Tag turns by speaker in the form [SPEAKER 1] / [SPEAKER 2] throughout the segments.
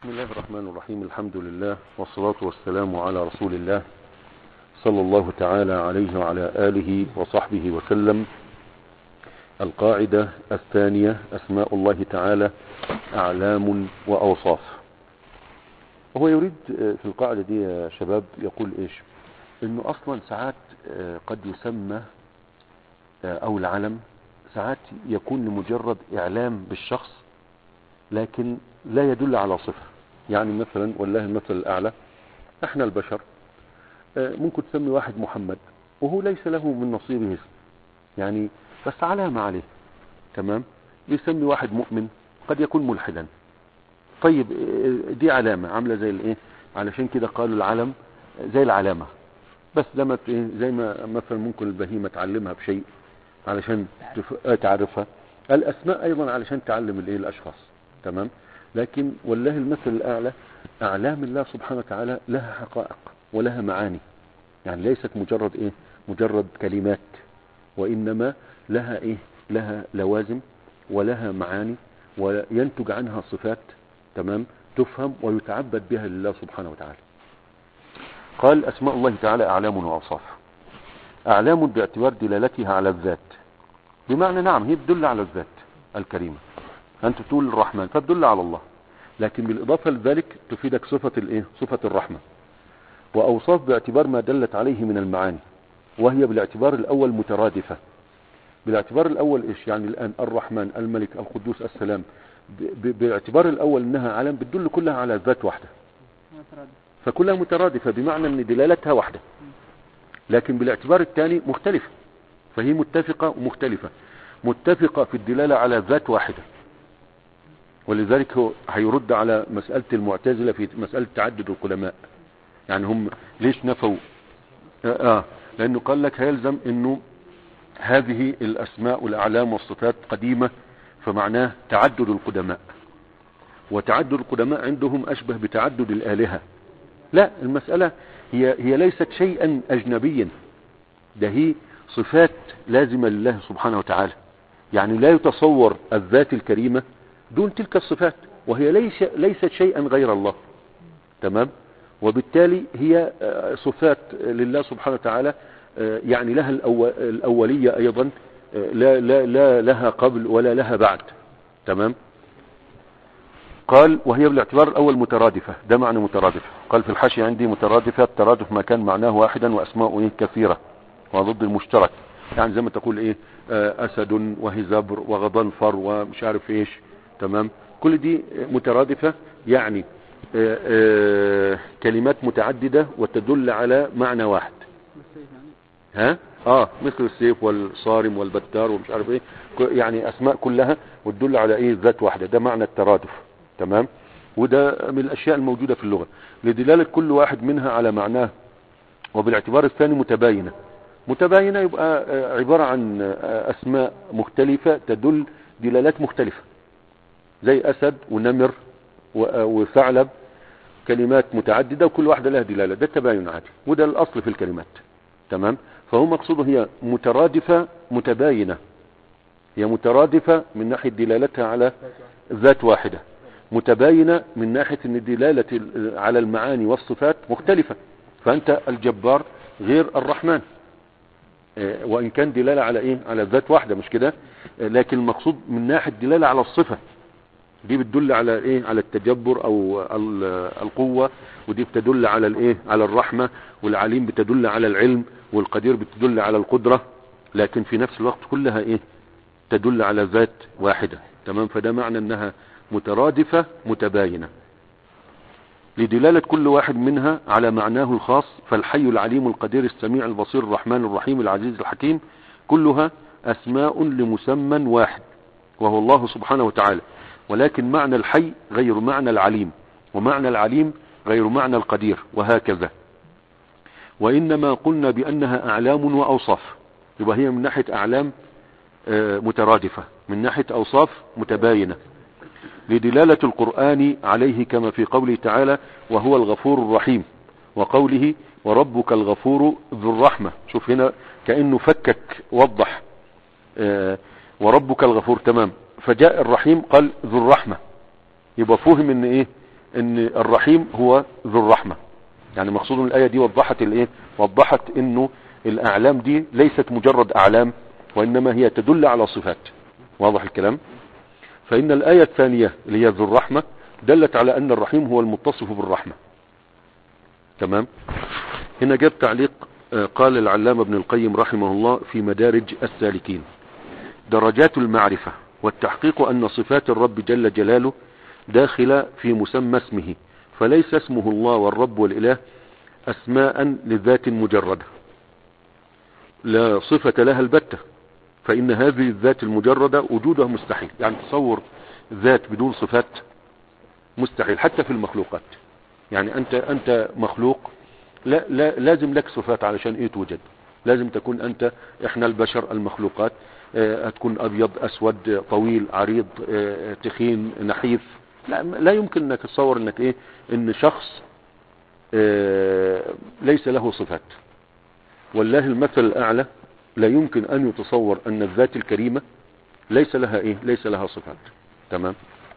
[SPEAKER 1] بسم الله الرحمن الرحيم الحمد لله والصلاة والسلام على رسول الله صلى الله تعالى عليه وعلى آله وصحبه وسلم القاعدة الثانية أسماء الله تعالى أعلام وأوصاف هو يريد في القاعدة دي يا شباب يقول إيش إنه أصلا ساعات قد يسمى أو العلم ساعات يكون لمجرد إعلام بالشخص لكن لا يدل على صفة يعني مثلا والله المثل الأعلى احنا البشر ممكن تسمي واحد محمد وهو ليس له من نصيبه اسم يعني بس علامة عليه تمام يسمي واحد مؤمن قد يكون ملحدا طيب دي علامة عاملة زي الايه علشان كده قالوا العلم زي العلامة بس لما زي ما مثلا ممكن البهيمة تعلمها بشيء علشان تعرفها الاسماء ايضا علشان تعلم الايه الاشخاص تمام لكن والله المثل الاعلى اعلام الله سبحانه وتعالى لها حقائق ولها معاني يعني ليست مجرد ايه مجرد كلمات وانما لها ايه لها لوازم ولها معاني وينتج عنها صفات تمام تفهم ويتعبد بها لله سبحانه وتعالى قال اسماء الله تعالى اعلام واوصاف اعلام باعتبار دلالتها على الذات بمعنى نعم هي تدل على الذات الكريمة انت تقول الرحمن فتدل على الله لكن بالاضافة لذلك تفيدك صفة الايه صفة الرحمة واوصاف باعتبار ما دلت عليه من المعاني وهي بالاعتبار الاول مترادفة بالاعتبار الاول ايش يعني الان الرحمن الملك القدوس السلام باعتبار الاول انها علم بتدل كلها على ذات واحدة فكلها مترادفة بمعنى ان دلالتها واحدة لكن بالاعتبار الثاني مختلفة فهي متفقة ومختلفة متفقة في الدلالة على ذات واحدة ولذلك هو هيرد على مسألة المعتزلة في مسألة تعدد القلماء يعني هم ليش نفوا آه, آه لأنه قال لك هيلزم أنه هذه الأسماء والأعلام والصفات قديمة فمعناه تعدد القدماء وتعدد القدماء عندهم أشبه بتعدد الآلهة لا المسألة هي, هي ليست شيئا أجنبيا ده هي صفات لازمة لله سبحانه وتعالى يعني لا يتصور الذات الكريمة دون تلك الصفات وهي ليس ليست شيئا غير الله تمام وبالتالي هي صفات لله سبحانه وتعالى يعني لها الأولية أيضا لا, لا, لا لها قبل ولا لها بعد تمام قال وهي بالاعتبار الأول مترادفة ده معنى مترادفة قال في الحاشية عندي مترادفة الترادف ما كان معناه واحدا وأسماء كثيرة وضد المشترك يعني زي ما تقول ايه اسد وهزبر وغضنفر ومش عارف ايش تمام كل دي مترادفة يعني آآ آآ كلمات متعددة وتدل على معنى واحد ها اه مثل السيف والصارم والبتار ومش عارف ايه يعني اسماء كلها وتدل على ايه ذات واحدة ده معنى الترادف تمام وده من الاشياء الموجودة في اللغة لدلالة كل واحد منها على معناه وبالاعتبار الثاني متباينة متباينة يبقى عبارة عن أسماء مختلفة تدل دلالات مختلفة زي أسد ونمر وثعلب كلمات متعددة وكل واحدة لها دلالة ده التباين عادي وده الأصل في الكلمات تمام فهو مقصوده هي مترادفة متباينة هي مترادفة من ناحية دلالتها على ذات واحدة متباينة من ناحية ان دلالة على المعاني والصفات مختلفة فأنت الجبار غير الرحمن وان كان دلالة على ايه على ذات واحدة مش كده لكن المقصود من ناحية دلالة على الصفة دي بتدل على ايه على التجبر او القوة ودي بتدل على الايه على الرحمة والعليم بتدل على العلم والقدير بتدل على القدرة لكن في نفس الوقت كلها ايه تدل على ذات واحدة تمام فده معنى انها مترادفة متباينة لدلالة كل واحد منها على معناه الخاص فالحي العليم القدير السميع البصير الرحمن الرحيم العزيز الحكيم كلها أسماء لمسمى واحد وهو الله سبحانه وتعالى ولكن معنى الحي غير معنى العليم ومعنى العليم غير معنى القدير وهكذا وإنما قلنا بأنها أعلام وأوصاف يبقى هي من ناحية أعلام مترادفة من ناحية أوصاف متباينة لدلالة القرآن عليه كما في قوله تعالى وهو الغفور الرحيم وقوله وربك الغفور ذو الرحمة شوف هنا كأنه فكك وضح آه وربك الغفور تمام فجاء الرحيم قال ذو الرحمة يبقى فهم ان ايه ان الرحيم هو ذو الرحمة يعني مقصود من الآية دي وضحت الايه وضحت انه الاعلام دي ليست مجرد اعلام وانما هي تدل على صفات واضح الكلام فان الآية الثانية اللي هي ذو الرحمة دلت على ان الرحيم هو المتصف بالرحمة تمام هنا جاب تعليق آه، قال العلامة ابن القيم رحمه الله في مدارج السالكين درجات المعرفة والتحقيق أن صفات الرب جل جلاله داخلة في مسمى اسمه فليس اسمه الله والرب والإله أسماء للذات مجردة لا صفة لها البتة فإن هذه الذات المجردة وجودها مستحيل يعني تصور ذات بدون صفات مستحيل حتى في المخلوقات يعني أنت أنت مخلوق لا, لا لازم لك صفات علشان ايه توجد لازم تكون انت احنا البشر المخلوقات اه هتكون ابيض اسود طويل عريض اه تخين نحيف لا, لا يمكن انك تصور انك ايه ان شخص اه ليس له صفات والله المثل الاعلى لا يمكن ان يتصور ان الذات الكريمة ليس لها ايه ليس لها صفات تمام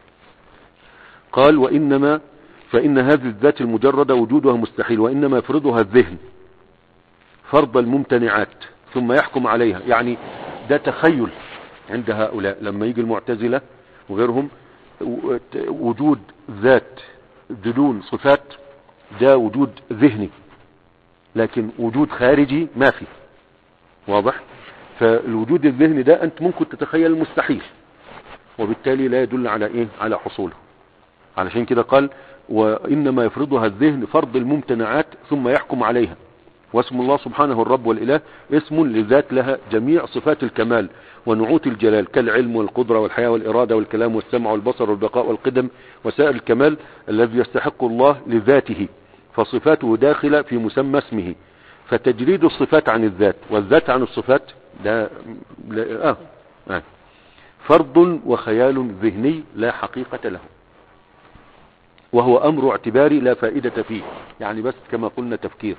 [SPEAKER 1] قال وانما فإن هذه الذات المجردة وجودها مستحيل وإنما يفرضها الذهن فرض الممتنعات ثم يحكم عليها يعني ده تخيل عند هؤلاء لما يجي المعتزلة وغيرهم وجود ذات بدون صفات ده وجود ذهني لكن وجود خارجي ما في واضح فالوجود الذهني ده انت ممكن تتخيل المستحيل وبالتالي لا يدل على ايه على حصوله علشان كده قال وإنما يفرضها الذهن فرض الممتنعات ثم يحكم عليها واسم الله سبحانه الرب والإله اسم لذات لها جميع صفات الكمال ونعوت الجلال كالعلم والقدرة والحياة والإرادة والكلام والسمع والبصر والبقاء والقدم وسائر الكمال الذي يستحق الله لذاته فصفاته داخلة في مسمى اسمه فتجريد الصفات عن الذات والذات عن الصفات ده لا آه. آه. فرض وخيال ذهني لا حقيقة له وهو أمر اعتباري لا فائدة فيه يعني بس كما قلنا تفكير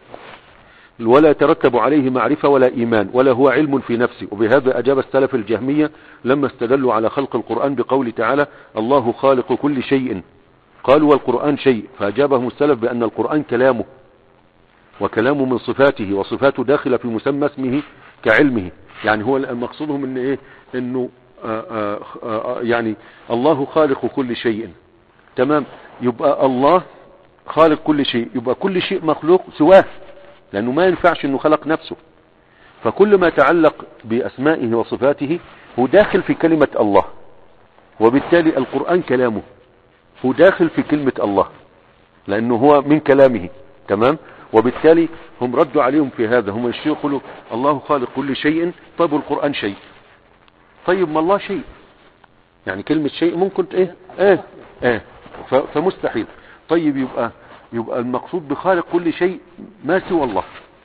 [SPEAKER 1] ولا يترتب عليه معرفة ولا إيمان ولا هو علم في نفسه وبهذا أجاب السلف الجهمية لما استدلوا على خلق القرآن بقول تعالى الله خالق كل شيء قالوا والقرآن شيء فأجابهم السلف بأن القرآن كلامه وكلامه من صفاته وصفاته داخلة في مسمى اسمه كعلمه يعني هو مقصودهم ان ايه انه آآ آآ يعني الله خالق كل شيء تمام يبقى الله خالق كل شيء يبقى كل شيء مخلوق سواه لأنه ما ينفعش أنه خلق نفسه فكل ما يتعلق بأسمائه وصفاته هو داخل في كلمة الله وبالتالي القرآن كلامه هو داخل في كلمة الله لأنه هو من كلامه تمام وبالتالي هم ردوا عليهم في هذا هم الشيء يقولوا الله خالق كل شيء طيب القرآن شيء طيب ما الله شيء يعني كلمة شيء ممكن ايه ايه ايه فمستحيل طيب يبقى يبقى المقصود بخالق كل شيء ما سوى الله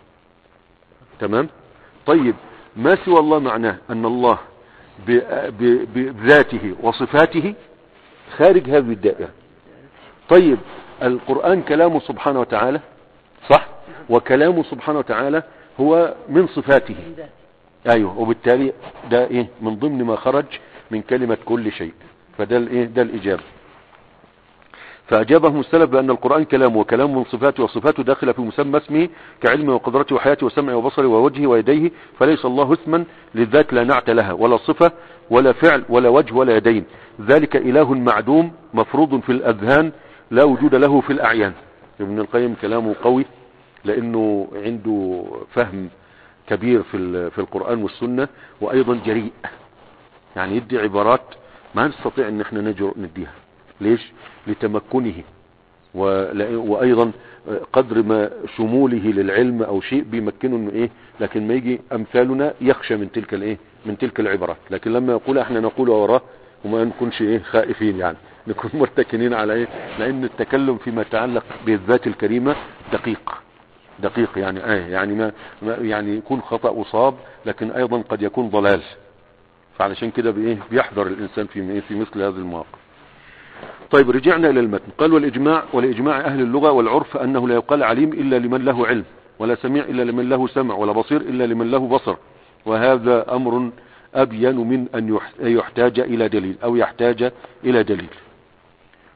[SPEAKER 1] تمام طيب ما سوى الله معناه ان الله بذاته وصفاته خارج هذه الدائرة طيب القرآن كلامه سبحانه وتعالى صح وكلامه سبحانه وتعالى هو من صفاته ايوه وبالتالي ده ايه من ضمن ما خرج من كلمة كل شيء فده الايه ده الاجابه فأجابهم السلف بأن القرآن كلام وكلام من صفاته وصفاته داخلة في مسمى اسمه كعلمه وقدرته وحياته وسمعه وبصره ووجهه ويديه فليس الله اسما للذات لا نعت لها ولا صفة ولا فعل ولا وجه ولا يدين ذلك إله معدوم مفروض في الأذهان لا وجود له في الأعيان ابن القيم كلامه قوي لأنه عنده فهم كبير في في القرآن والسنة وأيضا جريء يعني يدي عبارات ما نستطيع ان احنا نجرؤ نديها ليش لتمكنه وايضا قدر ما شموله للعلم او شيء بيمكنه انه ايه لكن ما يجي امثالنا يخشى من تلك الايه من تلك العبارات لكن لما يقول احنا نقول وراه وما نكونش ايه خائفين يعني نكون مرتكنين على ايه لان التكلم فيما يتعلق بالذات الكريمة دقيق دقيق يعني ايه يعني ما يعني يكون خطأ اصاب لكن ايضا قد يكون ضلال فعلشان كده بايه بيحذر الانسان في في مثل هذه المواقف طيب رجعنا الى المتن قال والاجماع والاجماع اهل اللغة والعرف انه لا يقال عليم الا لمن له علم ولا سميع الا لمن له سمع ولا بصير الا لمن له بصر وهذا امر ابين من ان يحتاج الى دليل او يحتاج الى دليل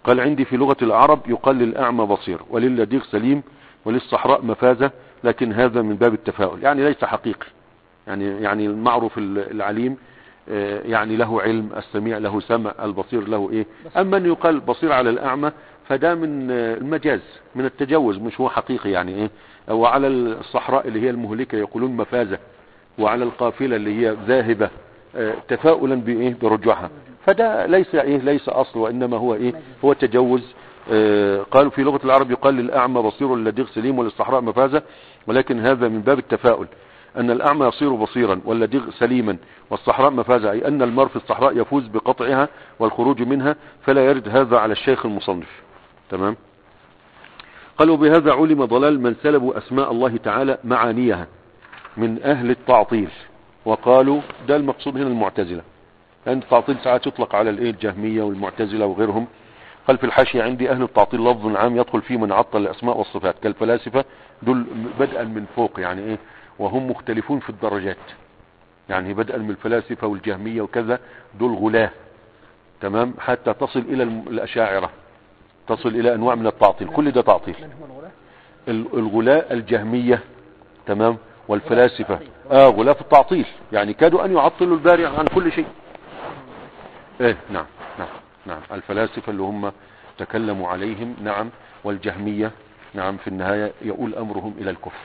[SPEAKER 1] قال عندي في لغة العرب يقال للأعمى بصير وللديغ سليم وللصحراء مفازة لكن هذا من باب التفاؤل يعني ليس حقيقي يعني يعني المعروف العليم آه، يعني له علم السميع له سمع البصير له ايه اما ان يقال بصير على الاعمى فده من آه، المجاز من التجوز مش هو حقيقي يعني ايه وعلى الصحراء اللي هي المهلكة يقولون مفازة وعلى القافلة اللي هي ذاهبة آه، تفاؤلا بايه برجوعها فده ليس ايه ليس اصل وانما هو ايه هو تجوز قالوا في لغة العرب يقال للأعمى بصير للديغ سليم وللصحراء مفازة ولكن هذا من باب التفاؤل أن الأعمى يصير بصيرا واللديغ سليما والصحراء مفازة أي أن المر في الصحراء يفوز بقطعها والخروج منها فلا يرد هذا على الشيخ المصنف تمام قالوا بهذا علم ضلال من سلبوا أسماء الله تعالى معانيها من أهل التعطيل وقالوا ده المقصود هنا المعتزلة لأن التعطيل ساعات يطلق على الإيه الجهمية والمعتزلة وغيرهم قال في الحاشية عندي أهل التعطيل لفظ عام يدخل فيه من عطل الأسماء والصفات كالفلاسفة دول بدءا من فوق يعني إيه وهم مختلفون في الدرجات يعني بدءا من الفلاسفة والجهمية وكذا دول غلاة تمام حتى تصل الى الاشاعرة تصل الى انواع من التعطيل كل ده تعطيل الغلاة الجهمية تمام والفلاسفة اه غلاة في التعطيل يعني كادوا ان يعطلوا الباري عن كل شيء ايه نعم نعم نعم الفلاسفة اللي هم تكلموا عليهم نعم والجهمية نعم في النهاية يقول امرهم الى الكفر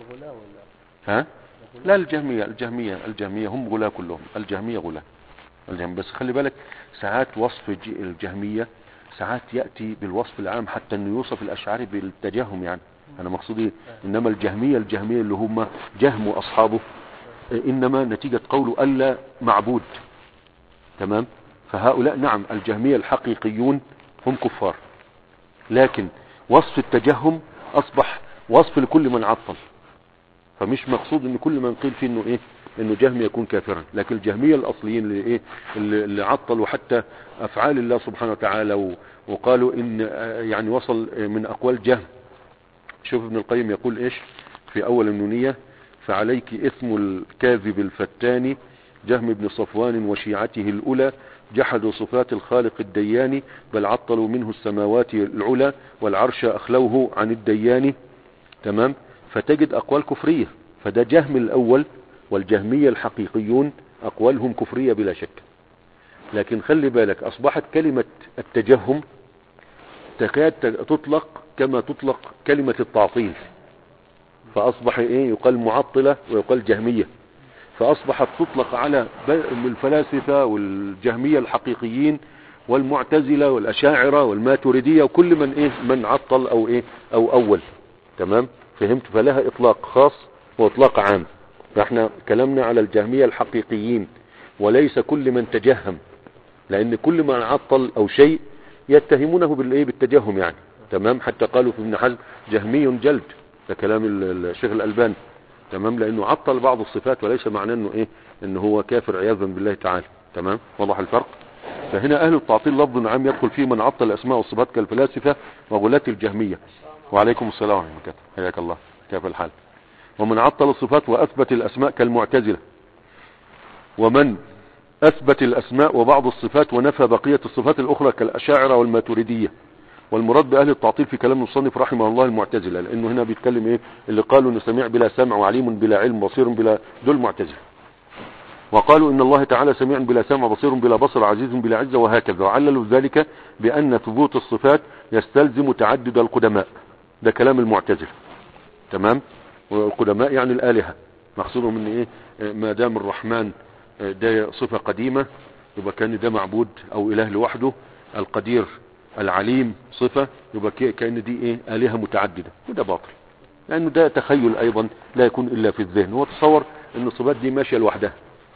[SPEAKER 1] ها لا الجهمية الجهمية الجهمية هم غلاة كلهم الجهمية غلاة الجهم بس خلي بالك ساعات وصف الجهمية ساعات يأتي بالوصف العام حتى انه يوصف الاشعري بالتجهم يعني انا مقصودي انما الجهمية الجهمية اللي هم جهم واصحابه انما نتيجة قوله الا معبود تمام فهؤلاء نعم الجهمية الحقيقيون هم كفار لكن وصف التجهم اصبح وصف لكل من عطل فمش مقصود ان كل من قيل فيه انه ايه انه جهم يكون كافرا لكن الجهمية الاصليين اللي ايه اللي عطلوا حتى افعال الله سبحانه وتعالى وقالوا ان يعني وصل من اقوال جهم شوف ابن القيم يقول ايش في اول النونية فعليك اثم الكاذب الفتان جهم بن صفوان وشيعته الاولى جحدوا صفات الخالق الديان بل عطلوا منه السماوات العلى والعرش اخلوه عن الديان تمام فتجد أقوال كفرية فده جهم الأول والجهمية الحقيقيون أقوالهم كفرية بلا شك لكن خلي بالك أصبحت كلمة التجهم تكاد تطلق كما تطلق كلمة التعطيل فأصبح إيه يقال معطلة ويقال جهمية فأصبحت تطلق على الفلاسفة والجهمية الحقيقيين والمعتزلة والأشاعرة والماتريدية وكل من إيه من عطل أو إيه أو أول تمام فهمت فلها اطلاق خاص واطلاق عام فاحنا كلامنا على الجهمية الحقيقيين وليس كل من تجهم لان كل من عطل او شيء يتهمونه بالايه بالتجهم يعني تمام حتى قالوا في ابن حزم جهمي جلد ده كلام الشيخ الالباني تمام لانه عطل بعض الصفات وليس معناه انه ايه انه هو كافر عياذا بالله تعالى تمام وضح الفرق فهنا اهل التعطيل لفظ عام يدخل فيه من عطل الاسماء والصفات كالفلاسفة وغلاة الجهمية وعليكم السلام ورحمة الله حياك الله كيف الحال ومن عطل الصفات وأثبت الأسماء كالمعتزلة ومن أثبت الأسماء وبعض الصفات ونفى بقية الصفات الأخرى كالأشاعرة والماتريدية والمراد بأهل التعطيل في كلام المصنف رحمه الله المعتزلة لأنه هنا بيتكلم إيه اللي قالوا إنه سميع بلا سمع وعليم بلا علم بصير بلا دول معتزلة وقالوا إن الله تعالى سميع بلا سمع بصير بلا بصر عزيز بلا عزة وهكذا وعللوا ذلك بأن ثبوت الصفات يستلزم تعدد القدماء ده كلام المعتزله تمام والقدماء يعني الآلهة مقصودهم ان ايه ما دام الرحمن ده صفة قديمة يبقى كان ده معبود او اله لوحده القدير العليم صفة يبقى كأن دي ايه آلهة متعددة وده باطل لانه ده تخيل ايضا لا يكون الا في الذهن هو تصور ان الصفات دي ماشية لوحدها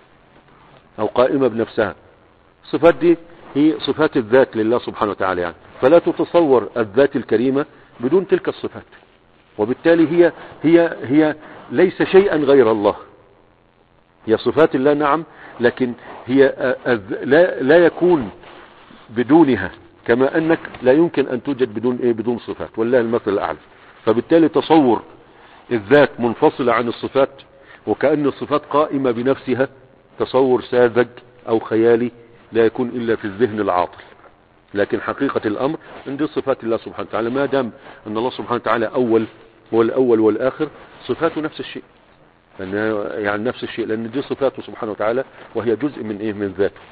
[SPEAKER 1] او قائمة بنفسها الصفات دي هي صفات الذات لله سبحانه وتعالى يعني فلا تتصور الذات الكريمة بدون تلك الصفات وبالتالي هي هي هي ليس شيئا غير الله هي صفات الله نعم لكن هي لا لا يكون بدونها كما انك لا يمكن ان توجد بدون ايه بدون صفات والله المثل الاعلى فبالتالي تصور الذات منفصلة عن الصفات وكأن الصفات قائمة بنفسها تصور ساذج او خيالي لا يكون الا في الذهن العاطل لكن حقيقة الامر ان دي صفات الله سبحانه وتعالى ما دام ان الله سبحانه وتعالى اول هو الاول والاخر صفاته نفس الشيء لأن يعني نفس الشيء لان دي صفاته سبحانه وتعالى وهي جزء من ايه من ذاته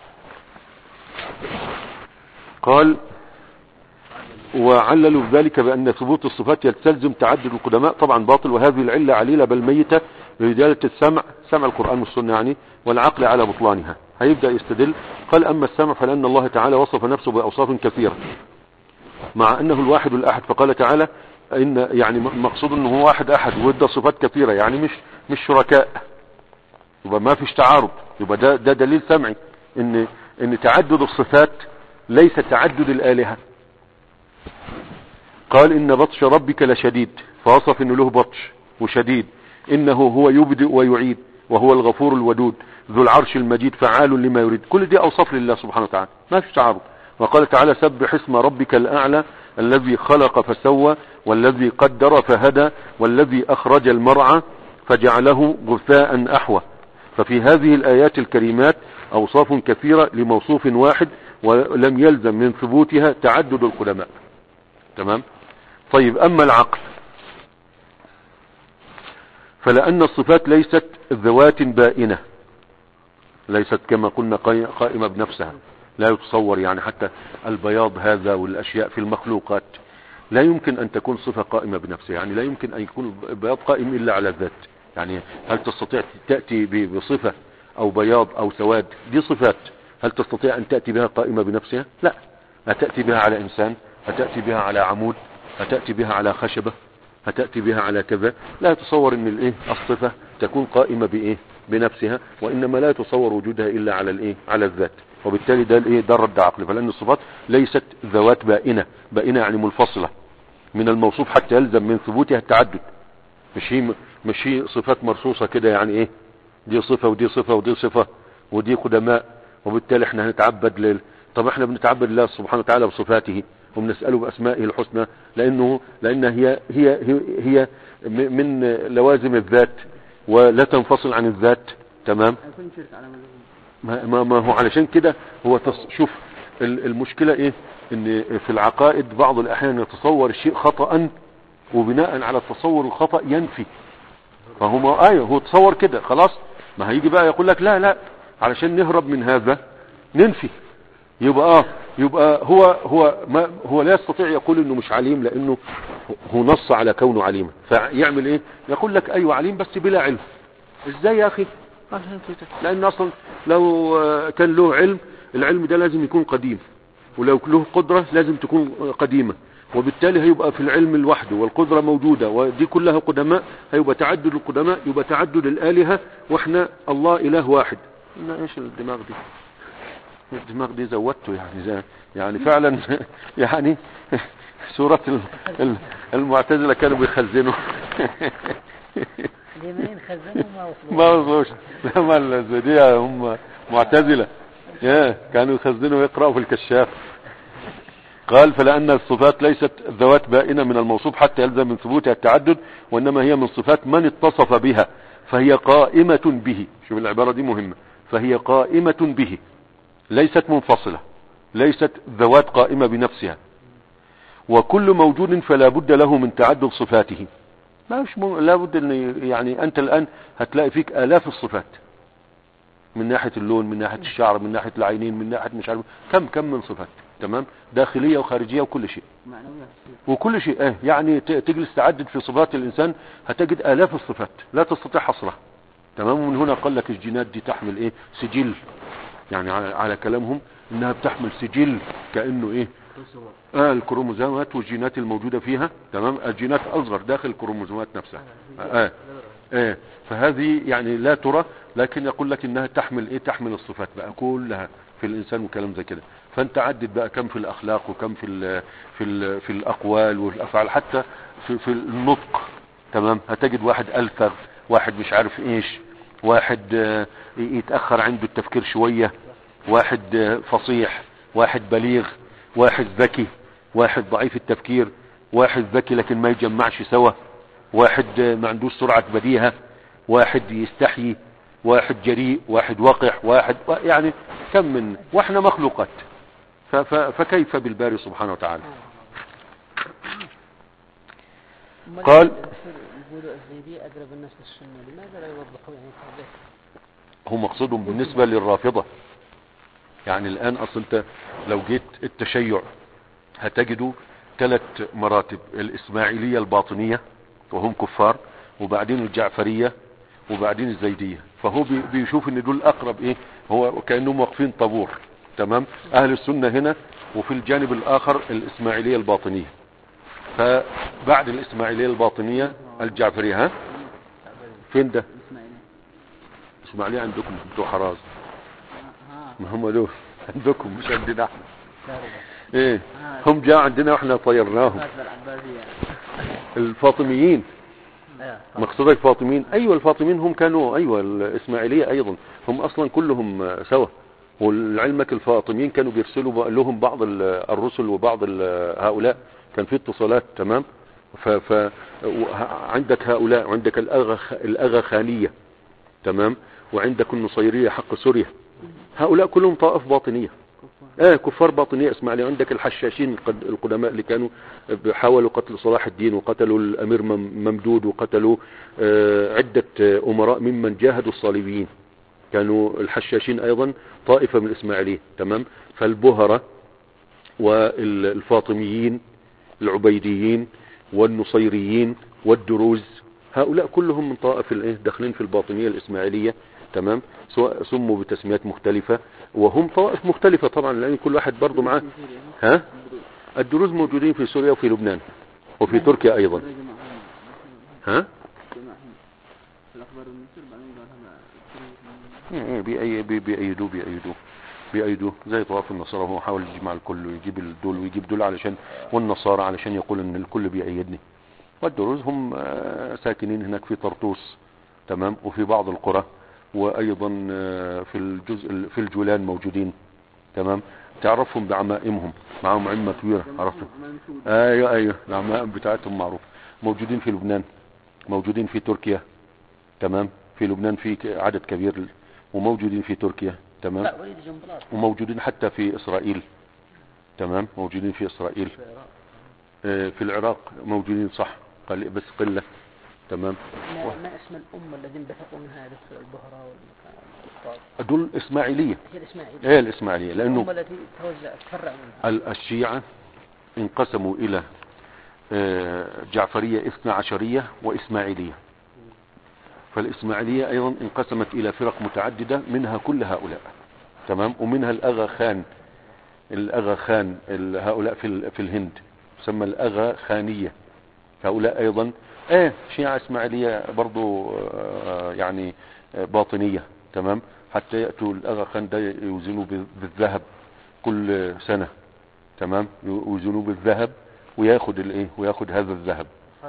[SPEAKER 1] قال وعللوا ذلك بأن ثبوت الصفات يستلزم تعدد القدماء طبعا باطل وهذه العلة عليلة بل ميتة لدلالة السمع سمع القرآن والسنة يعني والعقل على بطلانها هيبدأ يستدل قال أما السمع فلأن الله تعالى وصف نفسه بأوصاف كثيرة مع أنه الواحد الأحد فقال تعالى إن يعني مقصود أنه هو واحد أحد وده صفات كثيرة يعني مش مش شركاء يبقى ما فيش تعارض يبقى ده, ده دليل سمعي ان ان تعدد الصفات ليس تعدد الآلهة قال إن بطش ربك لشديد فوصف إنه له بطش وشديد إنه هو يبدئ ويعيد وهو الغفور الودود ذو العرش المجيد فعال لما يريد كل دي أوصاف لله سبحانه وتعالى ما في تعارض وقال تعالى سبح اسم ربك الأعلى الذي خلق فسوى والذي قدر فهدى والذي أخرج المرعى فجعله غثاء أحوى ففي هذه الآيات الكريمات أوصاف كثيرة لموصوف واحد ولم يلزم من ثبوتها تعدد القدماء تمام طيب أما العقل فلأن الصفات ليست ذوات بائنة ليست كما قلنا قائمة بنفسها لا يتصور يعني حتى البياض هذا والأشياء في المخلوقات لا يمكن أن تكون صفة قائمة بنفسها يعني لا يمكن أن يكون البياض قائم إلا على الذات يعني هل تستطيع تأتي بصفة أو بياض أو سواد دي صفات هل تستطيع أن تأتي بها قائمة بنفسها لا هتأتي بها على إنسان هتأتي بها على عمود هتأتي بها على خشبة هتأتي بها على كذا لا يتصور ان الايه الصفة تكون قائمة بايه بنفسها وانما لا يتصور وجودها الا على الايه على الذات وبالتالي ده الايه ده الرد عقلي فلان الصفات ليست ذوات بائنة بائنة يعني منفصلة من الموصوف حتى يلزم من ثبوتها التعدد مش هي مش هي صفات مرصوصة كده يعني ايه دي صفة ودي صفة ودي صفة ودي قدماء وبالتالي احنا هنتعبد لل طب احنا بنتعبد الله سبحانه وتعالى بصفاته وبنسأله بأسمائه الحسنى لأنه لأن هي هي هي, هي من لوازم الذات ولا تنفصل عن الذات تمام ما, ما, ما هو علشان كده هو تص... شوف المشكلة ايه ان في العقائد بعض الاحيان يتصور الشيء خطأ وبناء على التصور الخطأ ينفي فهو ما ايه هو تصور كده خلاص ما هيجي بقى يقول لك لا لا علشان نهرب من هذا ننفي يبقى اه يبقى هو هو ما هو لا يستطيع يقول انه مش عليم لانه هو نص على كونه عليما فيعمل ايه يقول لك ايوه عليم بس بلا علم ازاي يا اخي لان اصلا لو كان له علم العلم ده لازم يكون قديم ولو له قدرة لازم تكون قديمة وبالتالي هيبقى في العلم لوحده والقدرة موجودة ودي كلها قدماء هيبقى تعدد القدماء يبقى تعدد الآلهة واحنا الله إله واحد ايش الدماغ دي الدماغ دي زودته يعني زي يعني فعلا يعني سورة المعتزلة كانوا بيخزنوا ما وصلوش لما الزودية هم معتزلة كانوا يخزنوا ويقرأوا في الكشاف قال فلأن الصفات ليست ذوات بائنة من الموصوف حتى يلزم من ثبوتها التعدد وإنما هي من صفات من اتصف بها فهي قائمة به شوف العبارة دي مهمة فهي قائمة به ليست منفصلة ليست ذوات قائمة بنفسها وكل موجود فلا بد له من تعدد صفاته ما مش م... لا بد ان يعني انت الان هتلاقي فيك الاف الصفات من ناحية اللون من ناحية الشعر من ناحية العينين من ناحية مش عارف كم كم من صفات تمام داخلية وخارجية وكل شيء وكل شيء اه يعني تجلس تعدد في صفات الانسان هتجد الاف الصفات لا تستطيع حصرها تمام ومن هنا قال لك الجينات دي تحمل ايه سجل يعني على, على كلامهم انها بتحمل سجل كأنه ايه آه الكروموزومات والجينات الموجودة فيها تمام الجينات اصغر داخل الكروموزومات نفسها آه آه فهذه يعني لا ترى لكن يقول لك انها تحمل ايه تحمل الصفات بقى كلها في الانسان وكلام زي كده فانت عدد بقى كم في الاخلاق وكم في ال في ال في الاقوال والافعال حتى في, في النطق تمام هتجد واحد الفغ واحد مش عارف ايش واحد يتأخر عنده التفكير شوية واحد فصيح واحد بليغ واحد ذكي واحد ضعيف التفكير واحد ذكي لكن ما يجمعش سوا واحد ما عندوش سرعة بديهة واحد يستحيي واحد جريء واحد وقح واحد يعني كم من واحنا مخلوقات ف- ف- فكيف بالباري سبحانه وتعالى
[SPEAKER 2] أمال
[SPEAKER 1] قال-
[SPEAKER 2] يقولوا الزيدية أقرب الناس للسنة لماذا لا يوضحوا يعني التوضيح
[SPEAKER 1] هو مقصودهم بالنسبة للرافضة يعني الآن أصل أنت لو جيت التشيع هتجدوا ثلاث مراتب الإسماعيلية الباطنية وهم كفار وبعدين الجعفرية وبعدين الزيدية فهو بي- بيشوف ان دول اقرب ايه هو كأنهم واقفين طابور تمام اهل السنة هنا وفي الجانب الاخر الاسماعيلية الباطنية فبعد الاسماعيلية الباطنية الجعفرية ها فين ده
[SPEAKER 2] الإسماعيلية
[SPEAKER 1] اسماعيلية عندكم انتوا حراز
[SPEAKER 2] ها
[SPEAKER 1] ما هم دول عندكم مش عندنا احنا
[SPEAKER 2] داربة
[SPEAKER 1] ايه هم جاء عندنا واحنا طيرناهم
[SPEAKER 2] فاتبة العباسية
[SPEAKER 1] الفاطميين
[SPEAKER 2] ايه
[SPEAKER 1] مقصودك فاطميين ايوه الفاطميين هم كانوا ايوه الاسماعيليه ايضا هم اصلا كلهم آه، سوا ولعلمك الفاطميين كانوا بيرسلوا بقى لهم بعض ال- الرسل وبعض ال- هؤلاء كان في اتصالات تمام ف, ف وه- عندك هؤلاء وعندك الاغا خ- الاغا خانيه تمام وعندك النصيريه حق سوريا هؤلاء كلهم طائف باطنيه اه كفار باطنية اسماعيلية عندك الحشاشين القد- القدماء اللي كانوا حاولوا قتل صلاح الدين وقتلوا الامير مم- ممدود وقتلوا آه، عدة آه، امراء ممن جاهدوا الصليبيين كانوا الحشاشين ايضا طائفة من الاسماعيلية تمام فالبهرة والفاطميين العبيديين والنصيريين والدروز هؤلاء كلهم من طائف الايه داخلين في الباطنية الاسماعيلية تمام سواء سموا بتسميات مختلفة وهم طوائف مختلفة طبعا لان كل واحد برضه معاه ها الدروز موجودين في سوريا وفي لبنان وفي تركيا ايضا ها
[SPEAKER 2] في الأخبار المصير بعدين قال هذا
[SPEAKER 1] إيه، بيأي- بي- بيأيدوه بيأيدوه بيأيدوه زي طواف النصارى هو حاول يجمع الكل ويجيب الدول ويجيب دول علشان والنصارى علشان يقول ان الكل بيأيدني والدروز هم آه، ساكنين هناك في طرطوس تمام وفي بعض القرى وايضا آه، في الجزء ال- في الجولان موجودين تمام تعرفهم بعمائمهم معهم عمة كبيرة عرفتهم ايوه ايوه العمائم بتاعتهم معروف موجودين في لبنان موجودين في تركيا تمام في لبنان في ك- عدد كبير وموجودين في تركيا تمام
[SPEAKER 2] لا وليد جنبلاط
[SPEAKER 1] وموجودين حتى في اسرائيل تمام موجودين في اسرائيل
[SPEAKER 2] في العراق
[SPEAKER 1] آه، في العراق موجودين صح قل- بس قلة تمام
[SPEAKER 2] ما, ما اسم الأمة الذين بثقوا منها مثل البهرة والمكان
[SPEAKER 1] دول اسماعيلية
[SPEAKER 2] هي الإسماعيلية
[SPEAKER 1] ايه الاسماعيلية
[SPEAKER 2] الأمة
[SPEAKER 1] لانه
[SPEAKER 2] التي توزع تفرع منها
[SPEAKER 1] ال- الشيعة انقسموا الى آه، جعفرية اثنى عشرية واسماعيلية فالاسماعيلية ايضا انقسمت الى فرق متعددة منها كل هؤلاء تمام ومنها الاغا خان الاغا خان ال- هؤلاء في ال- في الهند تسمى الاغا خانية هؤلاء ايضا ايه شيعة اسماعيلية برضو آه، يعني آه، باطنية تمام حتى يأتوا الاغا خان ده يوزنوا بال- بالذهب كل سنة تمام يوزنوا بالذهب وياخد الايه وياخد هذا الذهب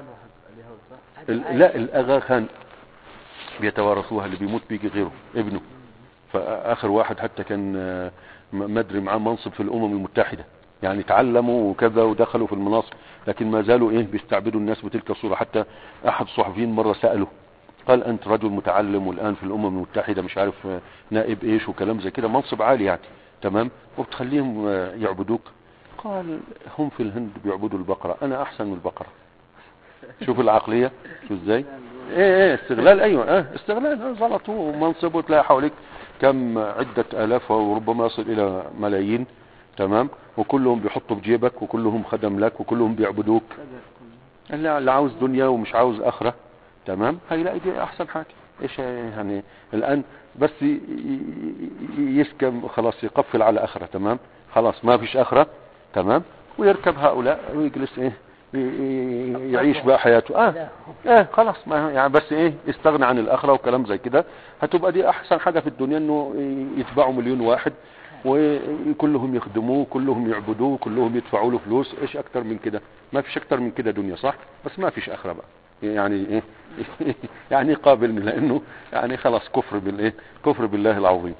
[SPEAKER 1] ال- لا الاغا خان بيتوارثوها اللي بيموت بيجي غيره ابنه فاخر واحد حتى كان آه، م- ما ادري معاه منصب في الامم المتحدة يعني تعلموا وكذا ودخلوا في المناصب لكن ما زالوا ايه بيستعبدوا الناس بتلك الصورة حتى احد الصحفيين مرة سأله قال انت رجل متعلم والان في الامم المتحدة مش عارف آه، نائب ايش وكلام زي كده منصب عالي يعني تمام وبتخليهم آه، يعبدوك قال هم في الهند بيعبدوا البقرة انا احسن من البقرة شوف العقلية شو ازاي ايه ايه استغلال ايوه اه استغلال آه، زلطوا ومنصب وتلاقي حواليك كم عدة الاف وربما يصل الى ملايين تمام وكلهم بيحطوا في جيبك وكلهم خدم لك وكلهم بيعبدوك اللي اللي عاوز دنيا ومش عاوز اخرة تمام هيلاقي دي احسن حاجة ايش يعني الان بس ي- ي- يسكم خلاص يقفل على اخرة تمام خلاص ما فيش اخرة تمام ويركب هؤلاء ويجلس ايه ي- ي- يعيش بقى حياته اه
[SPEAKER 2] لا
[SPEAKER 1] ايه خلاص ما يعني بس ايه يستغنى عن الاخره وكلام زي كده هتبقى دي احسن حاجه في الدنيا انه يتبعوا مليون واحد وكلهم يخدموه كلهم يعبدوه كلهم يدفعوا له فلوس ايش اكتر من كده ما فيش اكتر من كده دنيا صح بس ما فيش اخره بقى يعني ايه يعني قابل لانه يعني خلاص كفر بالايه كفر بالله العظيم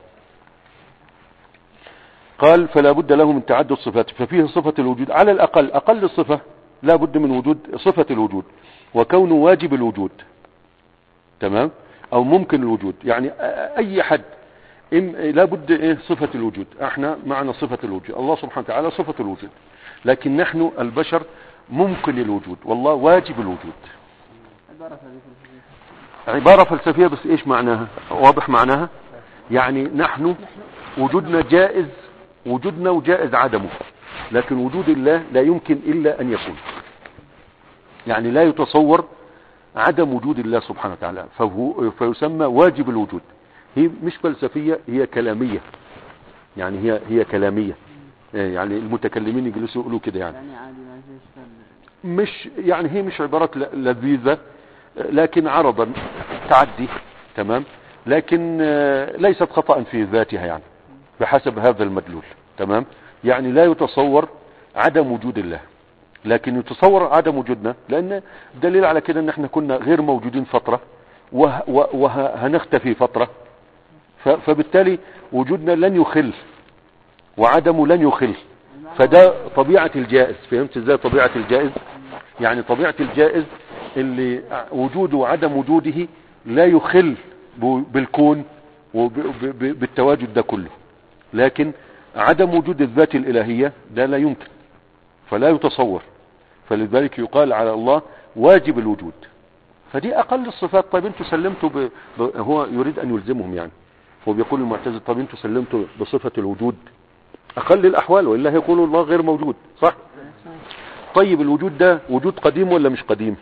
[SPEAKER 1] قال فلا بد له من تعدد صفات ففيه صفة الوجود على الأقل أقل الصفة لا بد من وجود صفة الوجود وكونه واجب الوجود تمام أو ممكن الوجود يعني أي حد إم لابد إيه صفة الوجود احنا معنا صفة الوجود الله سبحانه وتعالى صفة الوجود لكن نحن البشر ممكن الوجود والله واجب الوجود
[SPEAKER 2] عبارة فلسفية
[SPEAKER 1] عبارة فلسفية بس ايش معناها واضح معناها يعني نحن وجودنا جائز وجودنا وجائز عدمه لكن وجود الله لا يمكن الا ان يكون يعني لا يتصور عدم وجود الله سبحانه وتعالى فهو فيسمى واجب الوجود هي مش فلسفية هي كلامية يعني هي هي كلامية يعني المتكلمين يجلسوا يقولوا كده يعني
[SPEAKER 2] يعني عادي ما فيش فرق
[SPEAKER 1] مش يعني هي مش عبارات ل- لذيذة لكن عرضا تعدي تمام لكن آه، ليست خطأ في ذاتها يعني بحسب هذا المدلول تمام يعني لا يتصور عدم وجود الله لكن يتصور عدم وجودنا لان دليل على كده ان احنا كنا غير موجودين فترة وه- وه- وهنختفي فترة ف- فبالتالي وجودنا لن يخل وعدمه لن يخل فده طبيعة الجائز فهمت ازاي طبيعة الجائز يعني طبيعة الجائز اللي وجوده وعدم وجوده لا يخل ب- بالكون وبالتواجد ده كله لكن عدم وجود الذات الإلهية ده لا يمكن فلا يتصور فلذلك يقال على الله واجب الوجود فدي أقل الصفات طيب انتوا سلمتوا ب... ب... هو يريد أن يلزمهم يعني هو بيقول المعتزل طيب انتوا سلمتوا بصفة الوجود أقل الأحوال وإلا يقول الله غير موجود صح طيب الوجود ده وجود قديم ولا مش قديم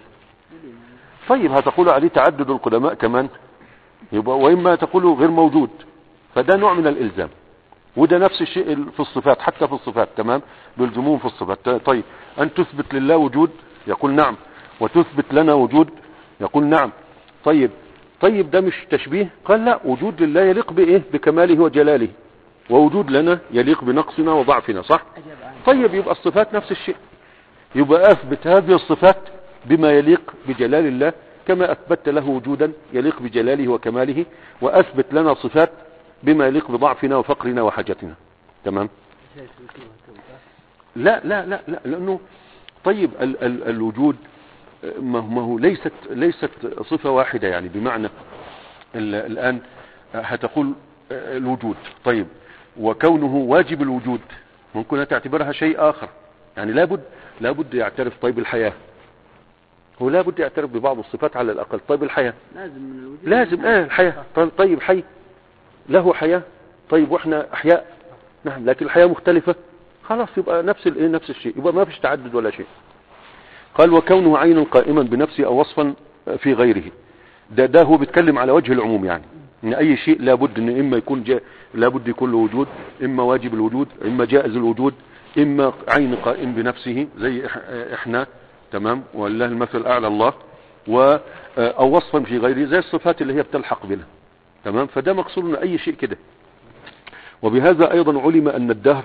[SPEAKER 1] طيب هتقول عليه تعدد القدماء كمان يبقى وإما تقول غير موجود فده نوع من الإلزام وده نفس الشيء في الصفات حتى في الصفات تمام بيلزمون في الصفات طيب أن تثبت لله وجود يقول نعم وتثبت لنا وجود يقول نعم طيب طيب ده مش تشبيه قال لا وجود لله يليق بإيه بكماله وجلاله ووجود لنا يليق بنقصنا وضعفنا صح
[SPEAKER 2] أجاب عنه
[SPEAKER 1] طيب يبقى الصفات نفس الشيء يبقى اثبت هذه الصفات بما يليق بجلال الله كما اثبت له وجودا يليق بجلاله وكماله واثبت لنا صفات بما يليق بضعفنا وفقرنا وحاجتنا تمام
[SPEAKER 2] شايف الكلمة توقع
[SPEAKER 1] لا لا لا لا لانه طيب ال ال الوجود ما هو- ما هو ليست ليست صفة واحدة يعني بمعنى ال- الآن هتقول الوجود طيب وكونه واجب الوجود ممكن تعتبرها شيء آخر يعني لابد لابد يعترف طيب الحياة هو لابد يعترف ببعض الصفات على الأقل طيب الحياة
[SPEAKER 2] لازم من الوجود
[SPEAKER 1] لازم اه الحياة طيب- طيب حي له حياة طيب واحنا احياء نعم لكن الحياة مختلفة خلاص يبقى نفس الايه نفس الشيء يبقى ما فيش تعدد ولا شيء قال وكونه عينا قائما بنفسه او وصفا في غيره ده ده هو بيتكلم على وجه العموم يعني ان اي شيء لابد ان اما يكون جاء لابد يكون له وجود اما واجب الوجود اما جائز الوجود اما عين قائم بنفسه زي إح- احنا تمام ولله المثل الاعلى الله و او وصفا في غيره زي الصفات اللي هي بتلحق بنا تمام فده مقصودنا اي شيء كده وبهذا ايضا علم ان الدهر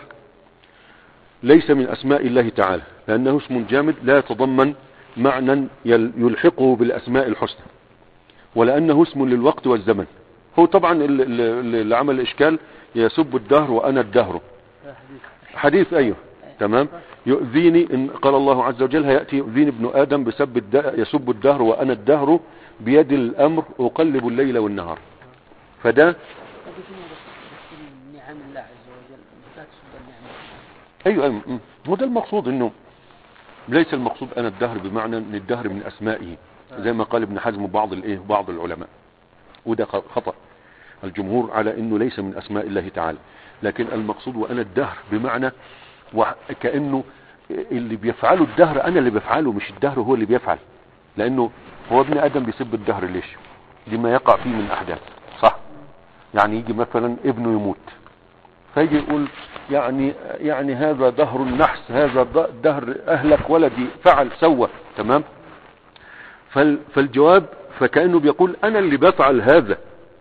[SPEAKER 1] ليس من اسماء الله تعالى لانه اسم جامد لا يتضمن معنى يل- يلحقه بالاسماء الحسنى ولانه اسم للوقت والزمن هو طبعا ال- ال- اللي عمل الاشكال يسب الدهر وانا الدهر
[SPEAKER 2] هذا حديث
[SPEAKER 1] حديث ايوه تمام يؤذيني إن قال الله عز وجل هيأتي يؤذيني ابن آدم بسب الد... يسب الدهر وأنا الدهر بيد الأمر أقلب الليل والنهار فده
[SPEAKER 2] هذه كلمة بس بس نعم الله عز وجل لا تسب النعمة
[SPEAKER 1] أيوة أيوة م. هو ده المقصود إنه ليس المقصود أنا الدهر بمعنى أن الدهر من أسمائه زي ما قال ابن حزم بعض الإيه بعض العلماء وده خ- خطأ الجمهور على أنه ليس من أسماء الله تعالى لكن المقصود وأنا الدهر بمعنى وكأنه اللي بيفعله الدهر أنا اللي بفعله مش الدهر هو اللي بيفعل لأنه هو ابن آدم بيسب الدهر ليش لما يقع فيه من أحداث صح يعني يجي مثلا ابنه يموت فيجي يقول يعني يعني هذا دهر النحس هذا د- دهر أهلك ولدي فعل سوى تمام فال فالجواب فكأنه بيقول أنا اللي بفعل هذا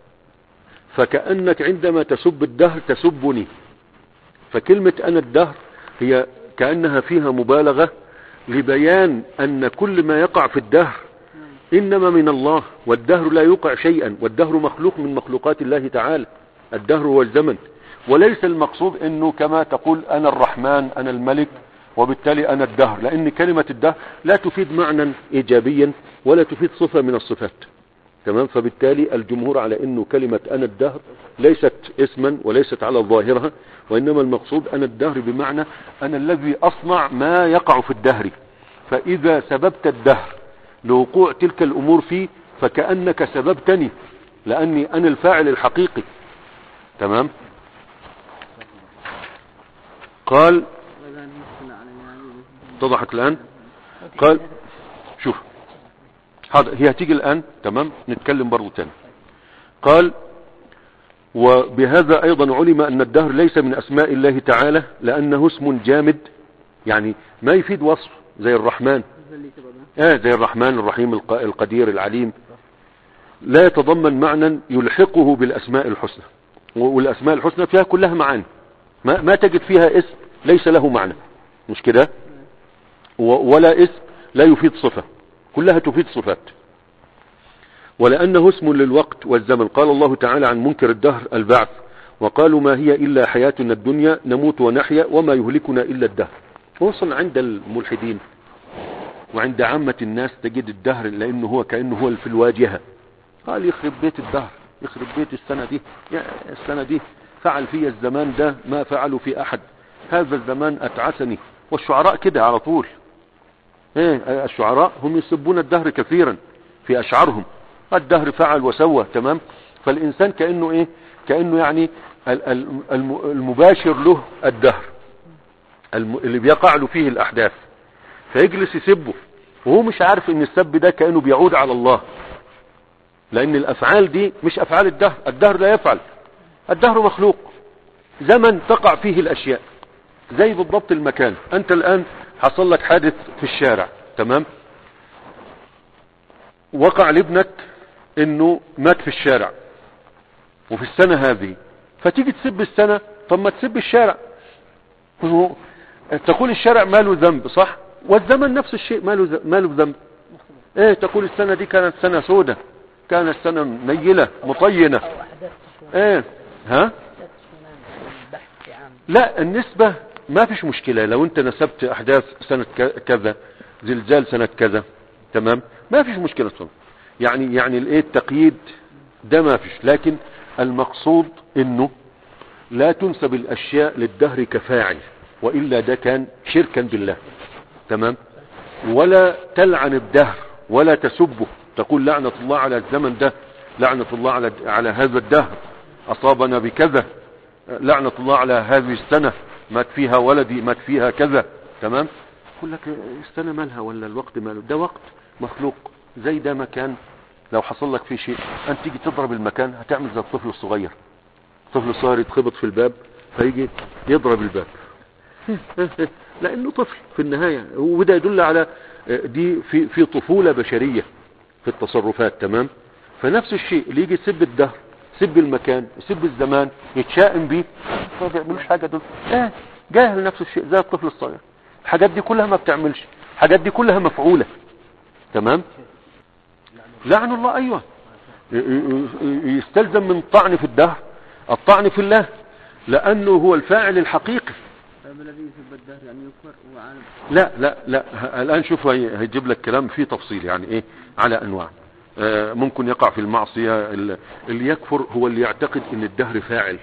[SPEAKER 1] فكأنك عندما تسب الدهر تسبني فكلمة أنا الدهر هي كأنها فيها مبالغة لبيان أن كل ما يقع في الدهر إنما من الله والدهر لا يقع شيئا والدهر مخلوق من مخلوقات الله تعالى الدهر هو الزمن وليس المقصود أنه كما تقول أنا الرحمن أنا الملك وبالتالي أنا الدهر لأن كلمة الدهر لا تفيد معنى إيجابيا ولا تفيد صفة من الصفات تمام فبالتالي الجمهور على انه كلمة انا الدهر ليست اسما وليست على ظاهرها وانما المقصود انا الدهر بمعنى انا الذي اصنع ما يقع في الدهر فاذا سببت الدهر لوقوع تلك الامور فيه فكأنك سببتني لاني انا الفاعل الحقيقي تمام قال
[SPEAKER 2] وإذا مثل علينا
[SPEAKER 1] اتضحت الان قال شوف حاضر هي هتيجي الآن تمام نتكلم برضو تاني قال وبهذا أيضا علم أن الدهر ليس من أسماء الله تعالى لأنه اسم جامد يعني ما يفيد وصف زي الرحمن
[SPEAKER 2] زي اللي تبغى ده.
[SPEAKER 1] آه زي الرحمن الرحيم الق- القدير العليم لا يتضمن معنى يلحقه بالأسماء الحسنى و- والأسماء الحسنى فيها كلها معاني ما, ما تجد فيها اسم ليس له معنى مش كده و- ولا اسم لا يفيد صفة كلها تفيد صفات ولأنه اسم للوقت والزمن قال الله تعالى عن منكر الدهر البعث وقالوا ما هي إلا حياتنا الدنيا نموت ونحيا وما يهلكنا إلا الدهر وصل عند الملحدين وعند عامة الناس تجد الدهر لأنه هو كأنه هو في الواجهة قال يخرب بيت الدهر يخرب بيت السنة دي يا السنة دي فعل في الزمان ده ما فعلوا في أحد هذا الزمان أتعسني والشعراء كده على طول ايه الشعراء هم يسبون الدهر كثيرا في أشعارهم الدهر فعل وسوى تمام فالإنسان كأنه ايه كأنه يعني ال- ال- الم- المباشر له الدهر الم- اللي بيقع له فيه الأحداث فيجلس يسبه وهو مش عارف ان السب ده كأنه بيعود على الله لان الافعال دي مش افعال الدهر الدهر لا يفعل الدهر مخلوق زمن تقع فيه الاشياء زي بالضبط المكان انت الان حصل لك حادث في الشارع تمام وقع لابنك انه مات في الشارع وفي السنة هذه فتيجي تسب السنة طب ما تسب الشارع هو- تقول الشارع ماله ذنب صح والزمن نفس الشيء ماله ذ- ماله ذنب ايه تقول السنة دي كانت سنة سودة كانت سنة نيلة مطينة
[SPEAKER 2] أو أحداث تشمل
[SPEAKER 1] ايه ها
[SPEAKER 2] أحداث تشمل البحث في عام
[SPEAKER 1] لا النسبة ما فيش مشكلة لو انت نسبت احداث سنة ك- كذا زلزال سنة كذا تمام ما فيش مشكلة صنع. يعني يعني الايه التقييد ده ما فيش لكن المقصود انه لا تنسب الاشياء للدهر كفاعل والا ده كان شركا بالله تمام ولا تلعن الدهر ولا تسبه تقول لعنة الله على الزمن ده لعنة الله على على هذا الدهر اصابنا بكذا لعنة الله على هذه السنة مات فيها ولدي مات فيها كذا تمام يقول لك السنة مالها ولا الوقت ماله ده وقت مخلوق زي ده مكان لو حصل لك فيه شيء انت تيجي تضرب المكان هتعمل زي الطفل الصغير الطفل الصغير يتخبط في الباب فيجي يضرب الباب لانه طفل في النهاية وده يدل على دي في في طفولة بشرية في التصرفات تمام فنفس الشيء اللي يجي يسب الدهر يسب المكان يسب الزمان يتشائم بيه ما بيعملوش حاجة دول اه جاهل نفس الشيء زي الطفل الصغير الحاجات دي كلها ما بتعملش الحاجات دي كلها مفعولة تمام لعن الله ايوه ي- ي- يستلزم من طعن في الدهر الطعن في الله لانه هو الفاعل الحقيقي
[SPEAKER 2] طيب الذي يسب الدهر يعني يكفر هو عالم
[SPEAKER 1] لا لا لا ه- الآن شوف هي- هيجيب لك كلام فيه تفصيل يعني إيه على أنواع آه، ممكن يقع في المعصية ال- اللي يكفر هو اللي يعتقد ان الدهر فاعل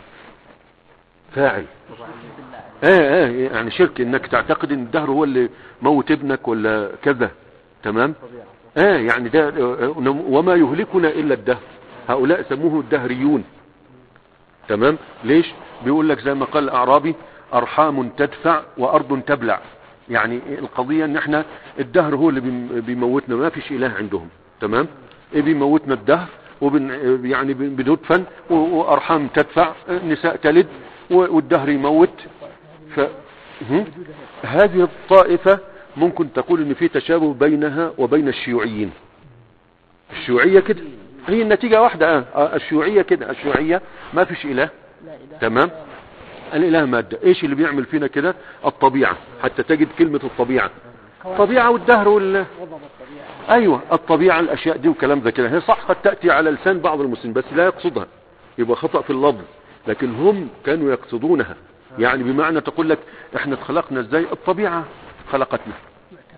[SPEAKER 1] فاعل اه اه يعني شرك انك تعتقد ان الدهر هو اللي موت ابنك ولا كذا تمام اه يعني ده آه، وما يهلكنا الا الدهر هؤلاء سموه الدهريون تمام ليش بيقول لك زي ما قال الاعرابي ارحام تدفع وارض تبلع يعني القضية ان احنا الدهر هو اللي بيم- بيموتنا ما فيش اله عندهم تمام ايه بيموتنا الدهر وبن يعني بن- بندفن و- وارحام تدفع نساء تلد و- والدهر يموت ف هم؟ هذه الطائفة ممكن تقول ان في تشابه بينها وبين الشيوعيين الشيوعية كده هي النتيجة واحدة آه. آه، الشيوعية كده الشيوعية ما فيش اله
[SPEAKER 2] لا إله
[SPEAKER 1] تمام الاله مادة ايش اللي بيعمل فينا كده الطبيعة حتى تجد كلمة الطبيعة الطبيعة والدهر وال
[SPEAKER 2] وضب الطبيعة
[SPEAKER 1] ايوه الطبيعة الاشياء دي وكلام ذا كده هي صح قد تأتي على لسان بعض المسلمين بس لا يقصدها يبقى خطأ في اللفظ لكن هم كانوا يقصدونها يعني بمعنى تقول لك احنا اتخلقنا ازاي الطبيعة خلقتنا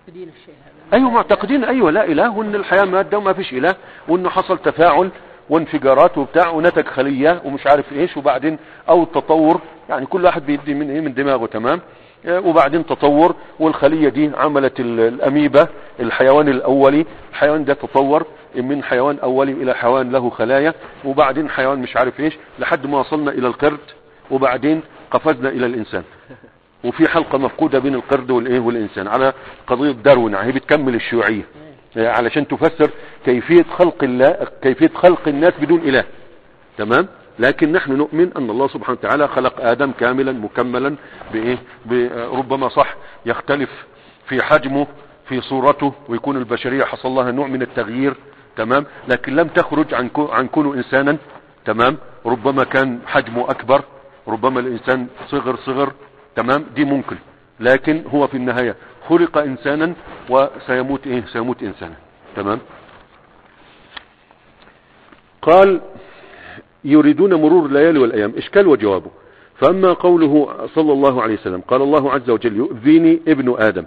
[SPEAKER 2] معتقدين الشيء هذا
[SPEAKER 1] ايوه معتقدين ايوه لا اله وان الحياة مادة وما فيش اله وانه حصل تفاعل وانفجارات وبتاع ونتج خلية ومش عارف ايش وبعدين او تطور يعني كل واحد بيدي من ايه من دماغه تمام آه، وبعدين تطور والخلية دي عملت ال- الاميبا الحيوان الاولي الحيوان ده تطور من حيوان اولي الى حيوان له خلايا وبعدين حيوان مش عارف ايش لحد ما وصلنا الى القرد وبعدين قفزنا الى الانسان وفي حلقة مفقودة بين القرد والايه والانسان على قضية داروين هي بتكمل الشيوعية آه، علشان تفسر كيفية خلق الله كيفية خلق الناس بدون اله تمام لكن نحن نؤمن ان الله سبحانه وتعالى خلق ادم كاملا مكملا بايه ب- ربما صح يختلف في حجمه في صورته ويكون البشرية حصل لها نوع من التغيير تمام لكن لم تخرج عن كو- عن كونه انسانا تمام ربما كان حجمه اكبر ربما الانسان صغر صغر تمام دي ممكن لكن هو في النهاية خلق انسانا وسيموت ايه سيموت انسانا تمام قال يريدون مرور الليالي والأيام إشكال وجوابه فأما قوله صلى الله عليه وسلم قال الله عز وجل يؤذيني ابن آدم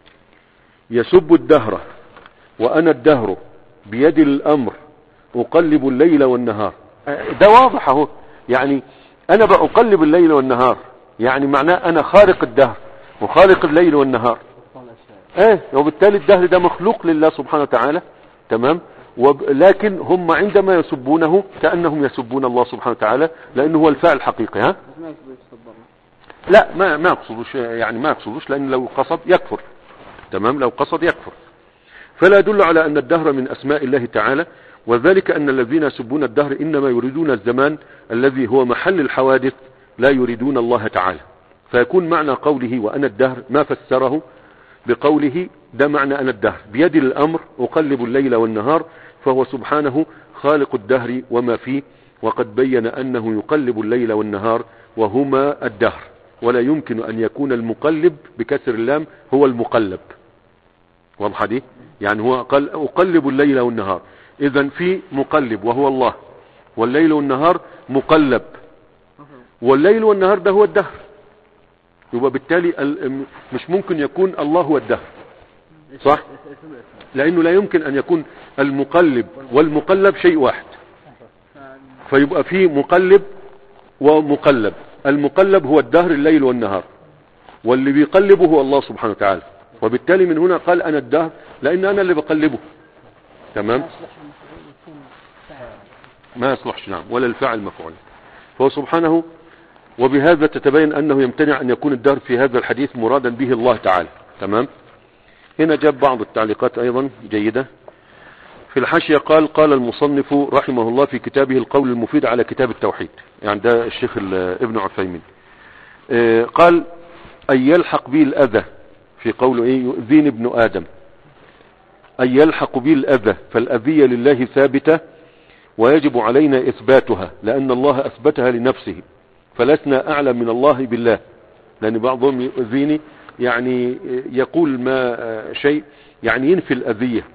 [SPEAKER 1] يسب الدهر وأنا الدهر بيد الأمر أقلب الليل والنهار ده واضح اهو يعني أنا بأقلب الليل والنهار يعني معناه أنا خارق الدهر وخالق الليل والنهار ايه وبالتالي الدهر ده مخلوق لله سبحانه وتعالى تمام وب... لكن هم عندما يسبونه كأنهم يسبون الله سبحانه وتعالى لأنه هو الفاعل الحقيقي ها
[SPEAKER 2] بس ما يقصد يتصدر
[SPEAKER 1] لا ما ما يقصدوش يعني ما يقصدوش لأن لو قصد يكفر تمام لو قصد يكفر فلا يدل على أن الدهر من أسماء الله تعالى وذلك أن الذين يسبون الدهر إنما يريدون الزمان الذي هو محل الحوادث لا يريدون الله تعالى فيكون معنى قوله وأنا الدهر ما فسره بقوله ده معنى أنا الدهر بيد الأمر أقلب الليل والنهار فهو سبحانه خالق الدهر وما فيه وقد بين أنه يقلب الليل والنهار وهما الدهر ولا يمكن أن يكون المقلب بكسر اللام هو المقلب واضحة دي يعني هو قال أقلب الليل والنهار إذا في مقلب وهو الله والليل والنهار مقلب والليل والنهار ده هو الدهر يبقى بالتالي ال- مش ممكن يكون الله هو الدهر صح لانه لا يمكن ان يكون المقلب والمقلب شيء واحد فيبقى في مقلب ومقلب المقلب هو الدهر الليل والنهار واللي بيقلبه هو الله سبحانه وتعالى وبالتالي من هنا قال انا الدهر لان انا اللي بقلبه تمام
[SPEAKER 2] ما يصلح المفعول يكون فاعل
[SPEAKER 1] ما يصلحش نعم ولا الفاعل مفعول فهو سبحانه وبهذا تتبين أنه يمتنع أن يكون الدهر في هذا الحديث مرادا به الله تعالى تمام هنا جاب بعض التعليقات أيضا جيدة في الحاشية قال قال المصنف رحمه الله في كتابه القول المفيد على كتاب التوحيد يعني ده الشيخ ال- ابن عثيمين آه، قال أن يلحق به الأذى في قوله إيه يؤذين ابن آدم أن يلحق به الأذى فالأذية لله ثابتة ويجب علينا إثباتها لأن الله أثبتها لنفسه فلسنا أعلم من الله بالله لأن بعضهم يؤذيني يعني يقول ما شيء يعني ينفي الأذية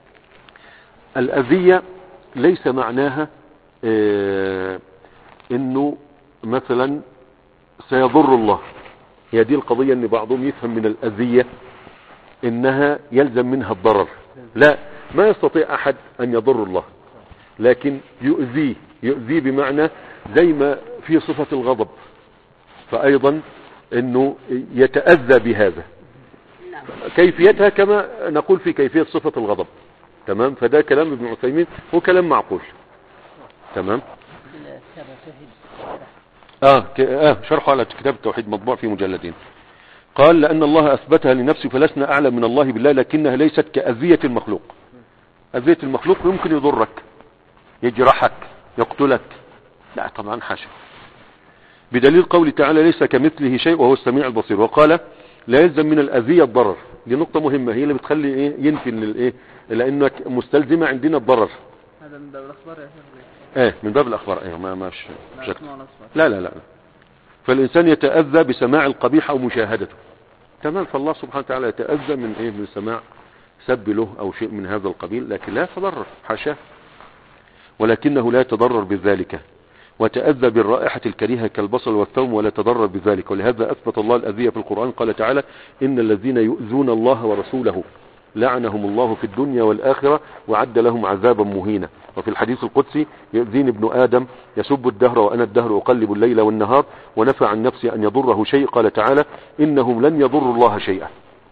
[SPEAKER 1] الأذية ليس معناها آه، انه مثلا سيضر الله هي دي القضية ان بعضهم يفهم من الأذية انها يلزم منها الضرر لا ما يستطيع احد ان يضر الله لكن يؤذيه يؤذيه بمعنى زي ما في صفة الغضب فايضا انه يتأذى بهذا
[SPEAKER 2] نعم
[SPEAKER 1] كيفيتها كما نقول في كيفية صفة الغضب تمام فده كلام ابن عثيمين هو كلام معقول تمام
[SPEAKER 2] كتاب التوحيد
[SPEAKER 1] آه, ك- آه شرحه على كتاب التوحيد مطبوع في مجلدين قال لأن الله أثبتها لنفسه فلسنا أعلم من الله بالله لكنها ليست كأذية المخلوق أذية المخلوق يمكن يضرك يجرحك يقتلك لا طبعا حاشا بدليل قول تعالى ليس كمثله شيء وهو السميع البصير وقال لا يلزم من الأذية الضرر دي نقطة مهمة هي اللي بتخلي إيه ينفي للإيه لأنك مستلزمة عندنا الضرر
[SPEAKER 2] هذا من باب الاخبار يا شيخ
[SPEAKER 1] ايه من باب الأخبار ايه ما مش
[SPEAKER 2] لا
[SPEAKER 1] مش
[SPEAKER 2] اسمه الاخبار
[SPEAKER 1] لا لا لا فالإنسان يتأذى بسماع القبيح أو مشاهدته تمام فالله سبحانه وتعالى يتأذى من إيه من سماع سب له أو شيء من هذا القبيل لكن لا يتضرر حاشاه ولكنه لا يتضرر بذلك وتأذى بالرائحة الكريهة كالبصل والثوم ولا تضرر بذلك ولهذا أثبت الله الأذية في القرآن قال تعالى إن الذين يؤذون الله ورسوله لعنهم الله في الدنيا والآخرة وعد لهم عذابا مهينا وفي الحديث القدسي يؤذيني ابن آدم يسب الدهر وأنا الدهر أقلب الليل والنهار ونفع عن نفسي أن يضره شيء قال تعالى إنهم لن يضروا الله شيئا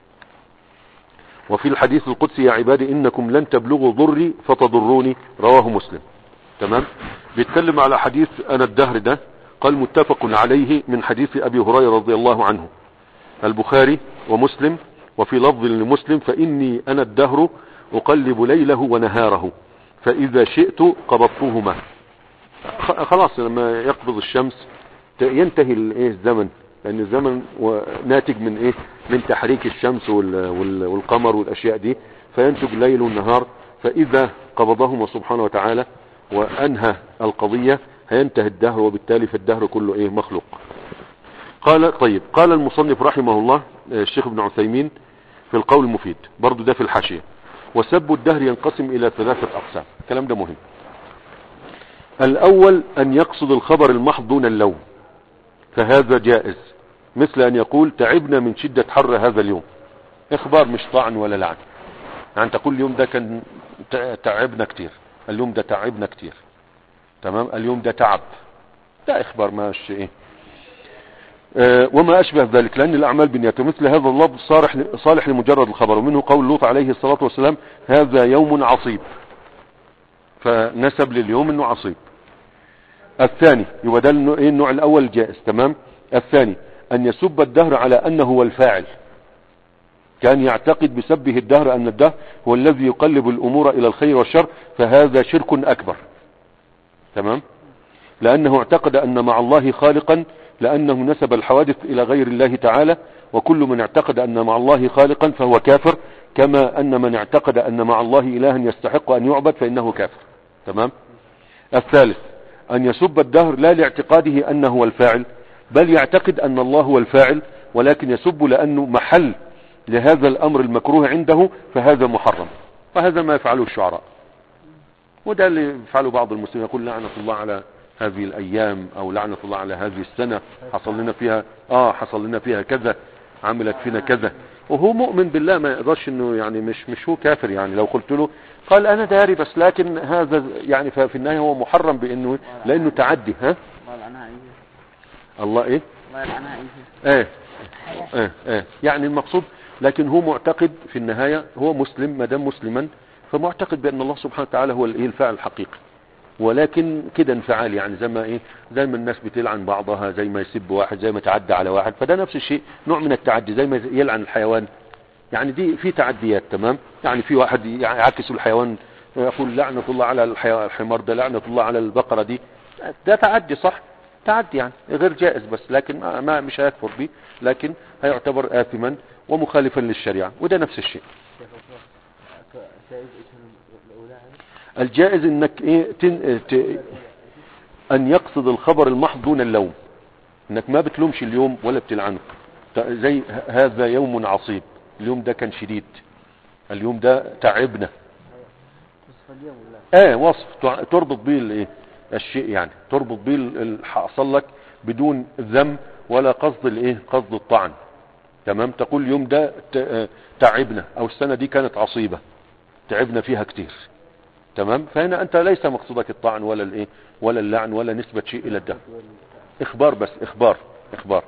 [SPEAKER 1] وفي الحديث القدسي يا عبادي إنكم لن تبلغوا ضري فتضروني رواه مسلم تمام بيتكلم على حديث أنا الدهر ده قال متفق عليه من حديث أبي هريرة رضي الله عنه البخاري ومسلم وفي لفظ لمسلم فإني أنا الدهر أقلب ليله ونهاره فإذا شئت قبضتهما خ- خلاص لما يقبض الشمس ت- ينتهي ال- إيه الزمن لأن الزمن و- ناتج من إيه من تحريك الشمس وال- وال- والقمر والأشياء دي فينتج ليل والنهار فإذا قبضهما سبحانه وتعالى وأنهى القضية هينتهي الدهر وبالتالي فالدهر كله إيه مخلوق قال طيب قال المصنف رحمه الله آه، الشيخ ابن عثيمين في القول المفيد برضو ده في الحاشية وسب الدهر ينقسم إلى ثلاثة أقسام الكلام ده مهم الأول أن يقصد الخبر المحض دون اللوم فهذا جائز مثل أن يقول تعبنا من شدة حر هذا اليوم إخبار مش طعن ولا لعن يعني تقول اليوم ده كان تع- تعبنا كتير اليوم ده تعبنا كتير تمام اليوم ده تعب ده إخبار ماش إيه آه، وما أشبه ذلك لأن الأعمال بالنيات مثل هذا اللفظ صالح صالح لمجرد الخبر ومنه قول لوط عليه الصلاة والسلام هذا يوم عصيب فنسب لليوم انه عصيب الثاني يبقى ده النوع- إيه النوع الاول جائز تمام الثاني ان يسب الدهر على انه هو الفاعل كان يعتقد بسبه الدهر ان الدهر هو الذي يقلب الامور الى الخير والشر فهذا شرك اكبر تمام لانه اعتقد ان مع الله خالقا لانه نسب الحوادث الى غير الله تعالى وكل من اعتقد ان مع الله خالقا فهو كافر كما ان من اعتقد ان مع الله الها يستحق ان يعبد فانه كافر تمام الثالث ان يسب الدهر لا لاعتقاده انه هو الفاعل بل يعتقد ان الله هو الفاعل ولكن يسب لانه محل لهذا الامر المكروه عنده فهذا محرم وهذا ما يفعله الشعراء وده اللي يفعله بعض المسلمين يقول لعنة الله على هذه الايام او لعنة الله على هذه السنة حصل لنا فيها اه حصل لنا فيها كذا عملت فينا كذا وهو مؤمن بالله ما يقدرش انه يعني مش مش هو كافر يعني لو قلت له قال انا داري بس لكن هذا يعني ففي النهاية هو محرم بانه لانه تعدي ها
[SPEAKER 2] الله يلعنها عيسى
[SPEAKER 1] الله ايه
[SPEAKER 2] الله يلعنها عيسى
[SPEAKER 1] ايه ايه ايه يعني المقصود لكن هو معتقد في النهاية هو مسلم ما دام مسلما فمعتقد بان الله سبحانه وتعالى هو الايه الفاعل الحقيقي ولكن كده انفعال يعني زي ما ايه زي ما الناس بتلعن بعضها زي ما يسب واحد زي ما تعدى على واحد فده نفس الشيء نوع من التعدي زي ما يلعن الحيوان يعني دي في تعديات تمام يعني في واحد يعكس الحيوان يقول لعنة الله على الحي- الحمار ده لعنة الله على البقرة دي ده تعدي صح تعدي يعني غير جائز بس لكن ما, ما مش هيكفر به لكن هيعتبر آثما ومخالفا للشريعة وده نفس الشيء الجائز انك ايه تن... ت... ان يقصد الخبر المحض دون اللوم انك ما بتلومش اليوم ولا بتلعنه ت- زي ه- هذا يوم عصيب اليوم ده كان شديد اليوم ده تعبنا
[SPEAKER 2] وصف اليوم ولا
[SPEAKER 1] اه وصف تع- تربط به الايه الشيء يعني تربط به ال- ال- حصل لك بدون ذم ولا قصد الايه قصد الطعن تمام تقول اليوم ده ت- آه، تعبنا او السنة دي كانت عصيبة تعبنا فيها كتير تمام فهنا انت ليس مقصودك الطعن ولا الايه ولا اللعن ولا نسبة شيء الى الدم اخبار بس اخبار اخبار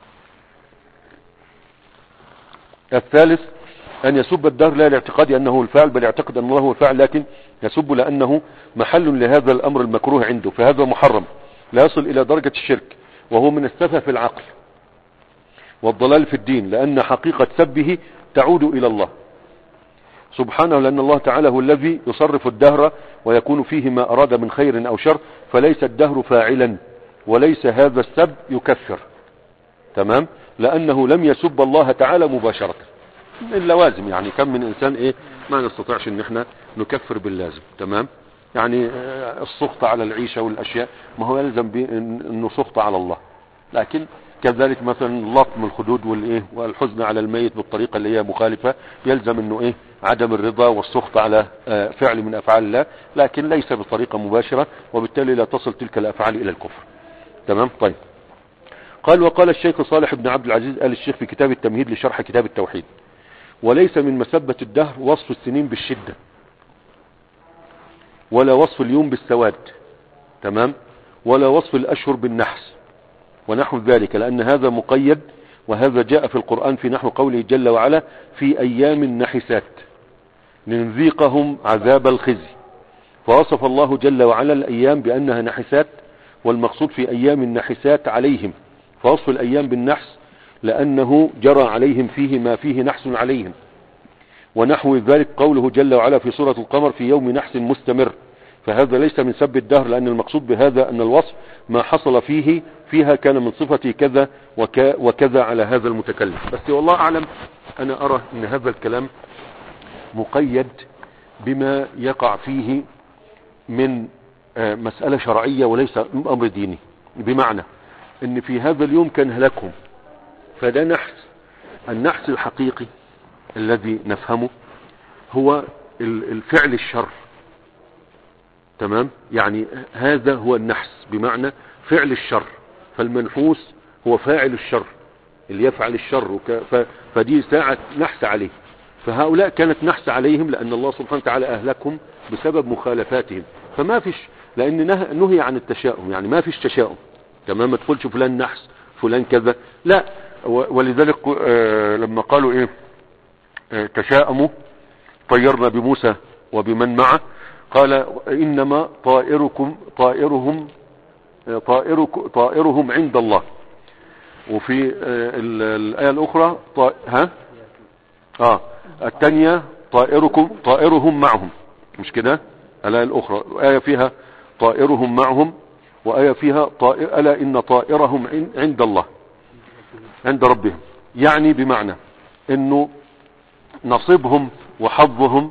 [SPEAKER 1] الثالث ان يسب الدهر لا لاعتقاد انه هو الفاعل بل يعتقد ان الله هو الفاعل لكن يسب لانه محل لهذا الامر المكروه عنده فهذا محرم لا يصل الى درجة الشرك وهو من السفه في العقل والضلال في الدين لان حقيقة سبه تعود الى الله سبحانه لأن الله تعالى هو الذي يصرف الدهر ويكون فيه ما أراد من خير أو شر فليس الدهر فاعلا وليس هذا السب يكفر تمام لأنه لم يسب الله تعالى مباشرة اللوازم يعني كم من إنسان إيه ما نستطيعش إن إحنا نكفر باللازم تمام يعني آه، السخط على العيشة والأشياء ما هو يلزم به إن- إنه سخط على الله لكن كذلك مثلا لطم الخدود والايه والحزن على الميت بالطريقه اللي هي مخالفه يلزم انه ايه عدم الرضا والسخط على آه، فعل من افعال الله لكن ليس بطريقه مباشره وبالتالي لا تصل تلك الافعال الى الكفر تمام طيب قال وقال الشيخ صالح بن عبد العزيز آل الشيخ في كتاب التمهيد لشرح كتاب التوحيد وليس من مسبة الدهر وصف السنين بالشدة ولا وصف اليوم بالسواد تمام ولا وصف الأشهر بالنحس ونحو ذلك لأن هذا مقيد وهذا جاء في القرآن في نحو قوله جل وعلا في أيام نحسات لنذيقهم عذاب الخزي فوصف الله جل وعلا الأيام بأنها نحسات والمقصود في أيام النحسات عليهم فوصف الأيام بالنحس لأنه جرى عليهم فيه ما فيه نحس عليهم ونحو ذلك قوله جل وعلا في سورة القمر في يوم نحس مستمر فهذا ليس من سب الدهر لأن المقصود بهذا أن الوصف ما حصل فيه فيها كان من صفة كذا وك وكذا على هذا المتكلم بس والله أعلم أنا أرى أن هذا الكلام مقيد بما يقع فيه من آه، مسألة شرعية وليس أمر ديني بمعنى أن في هذا اليوم كان هلاكهم فده نحس النحس الحقيقي الذي نفهمه هو ال- الفعل الشر تمام يعني هذا هو النحس بمعنى فعل الشر فالمنحوس هو فاعل الشر اللي يفعل الشر وك... ف... فدي ساعة نحس عليه فهؤلاء كانت نحس عليهم لأن الله سبحانه وتعالى أهلكهم بسبب مخالفاتهم فما فيش لأن نه... نهي عن التشاؤم يعني ما فيش تشاؤم تمام ما تقولش فلان نحس فلان كذا لا و... ولذلك آه لما قالوا ايه آه تشاءموا طيرنا بموسى وبمن معه قال انما طائركم طائرهم طائرك طائرهم عند الله وفي آه، ال- الآية الأخرى طا... ها اه الثانية طائركم طائرهم معهم مش كده الآية الأخرى آية فيها طائرهم معهم وآية فيها طائر ألا إن طائرهم عن- عند الله عند ربهم يعني بمعنى انه نصيبهم وحظهم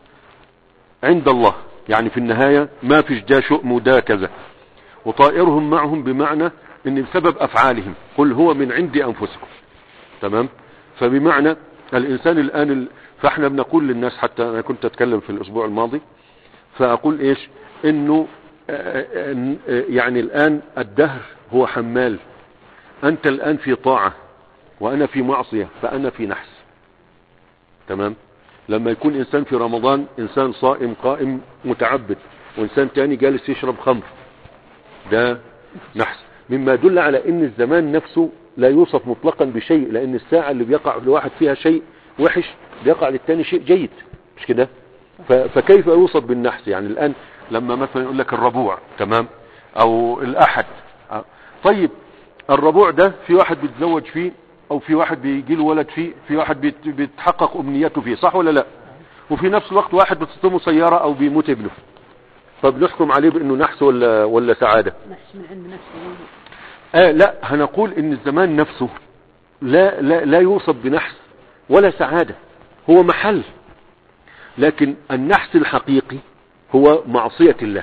[SPEAKER 1] عند الله يعني في النهاية ما فيش ده شؤم وده كذا وطائرهم معهم بمعنى ان بسبب افعالهم قل هو من عند انفسكم تمام فبمعنى الانسان الان ال... فاحنا بنقول للناس حتى انا كنت اتكلم في الاسبوع الماضي فاقول ايش انه آه، آه، آه، يعني الان الدهر هو حمال انت الان في طاعة وانا في معصية فانا في نحس تمام لما يكون انسان في رمضان انسان صائم قائم متعبد وانسان تاني جالس يشرب خمر ده نحس مما يدل على ان الزمان نفسه لا يوصف مطلقا بشيء لان الساعة اللي بيقع لواحد فيها شيء وحش بيقع للتاني شيء جيد مش كده ف- فكيف يوصف بالنحس يعني الان لما مثلا يقول لك الربوع تمام او الاحد أه. طيب الربوع ده في واحد بيتزوج فيه او في واحد بيجي له ولد فيه في واحد بيت- بيتحقق امنيته فيه صح ولا لا وفي نفس الوقت واحد بتصدمه سيارة او بيموت ابنه فبنحكم عليه بانه نحس ولا ولا سعادة
[SPEAKER 2] نحس من عند نفسه
[SPEAKER 1] آه لا هنقول ان الزمان نفسه لا لا لا يوصف بنحس ولا سعادة هو محل لكن النحس الحقيقي هو معصية الله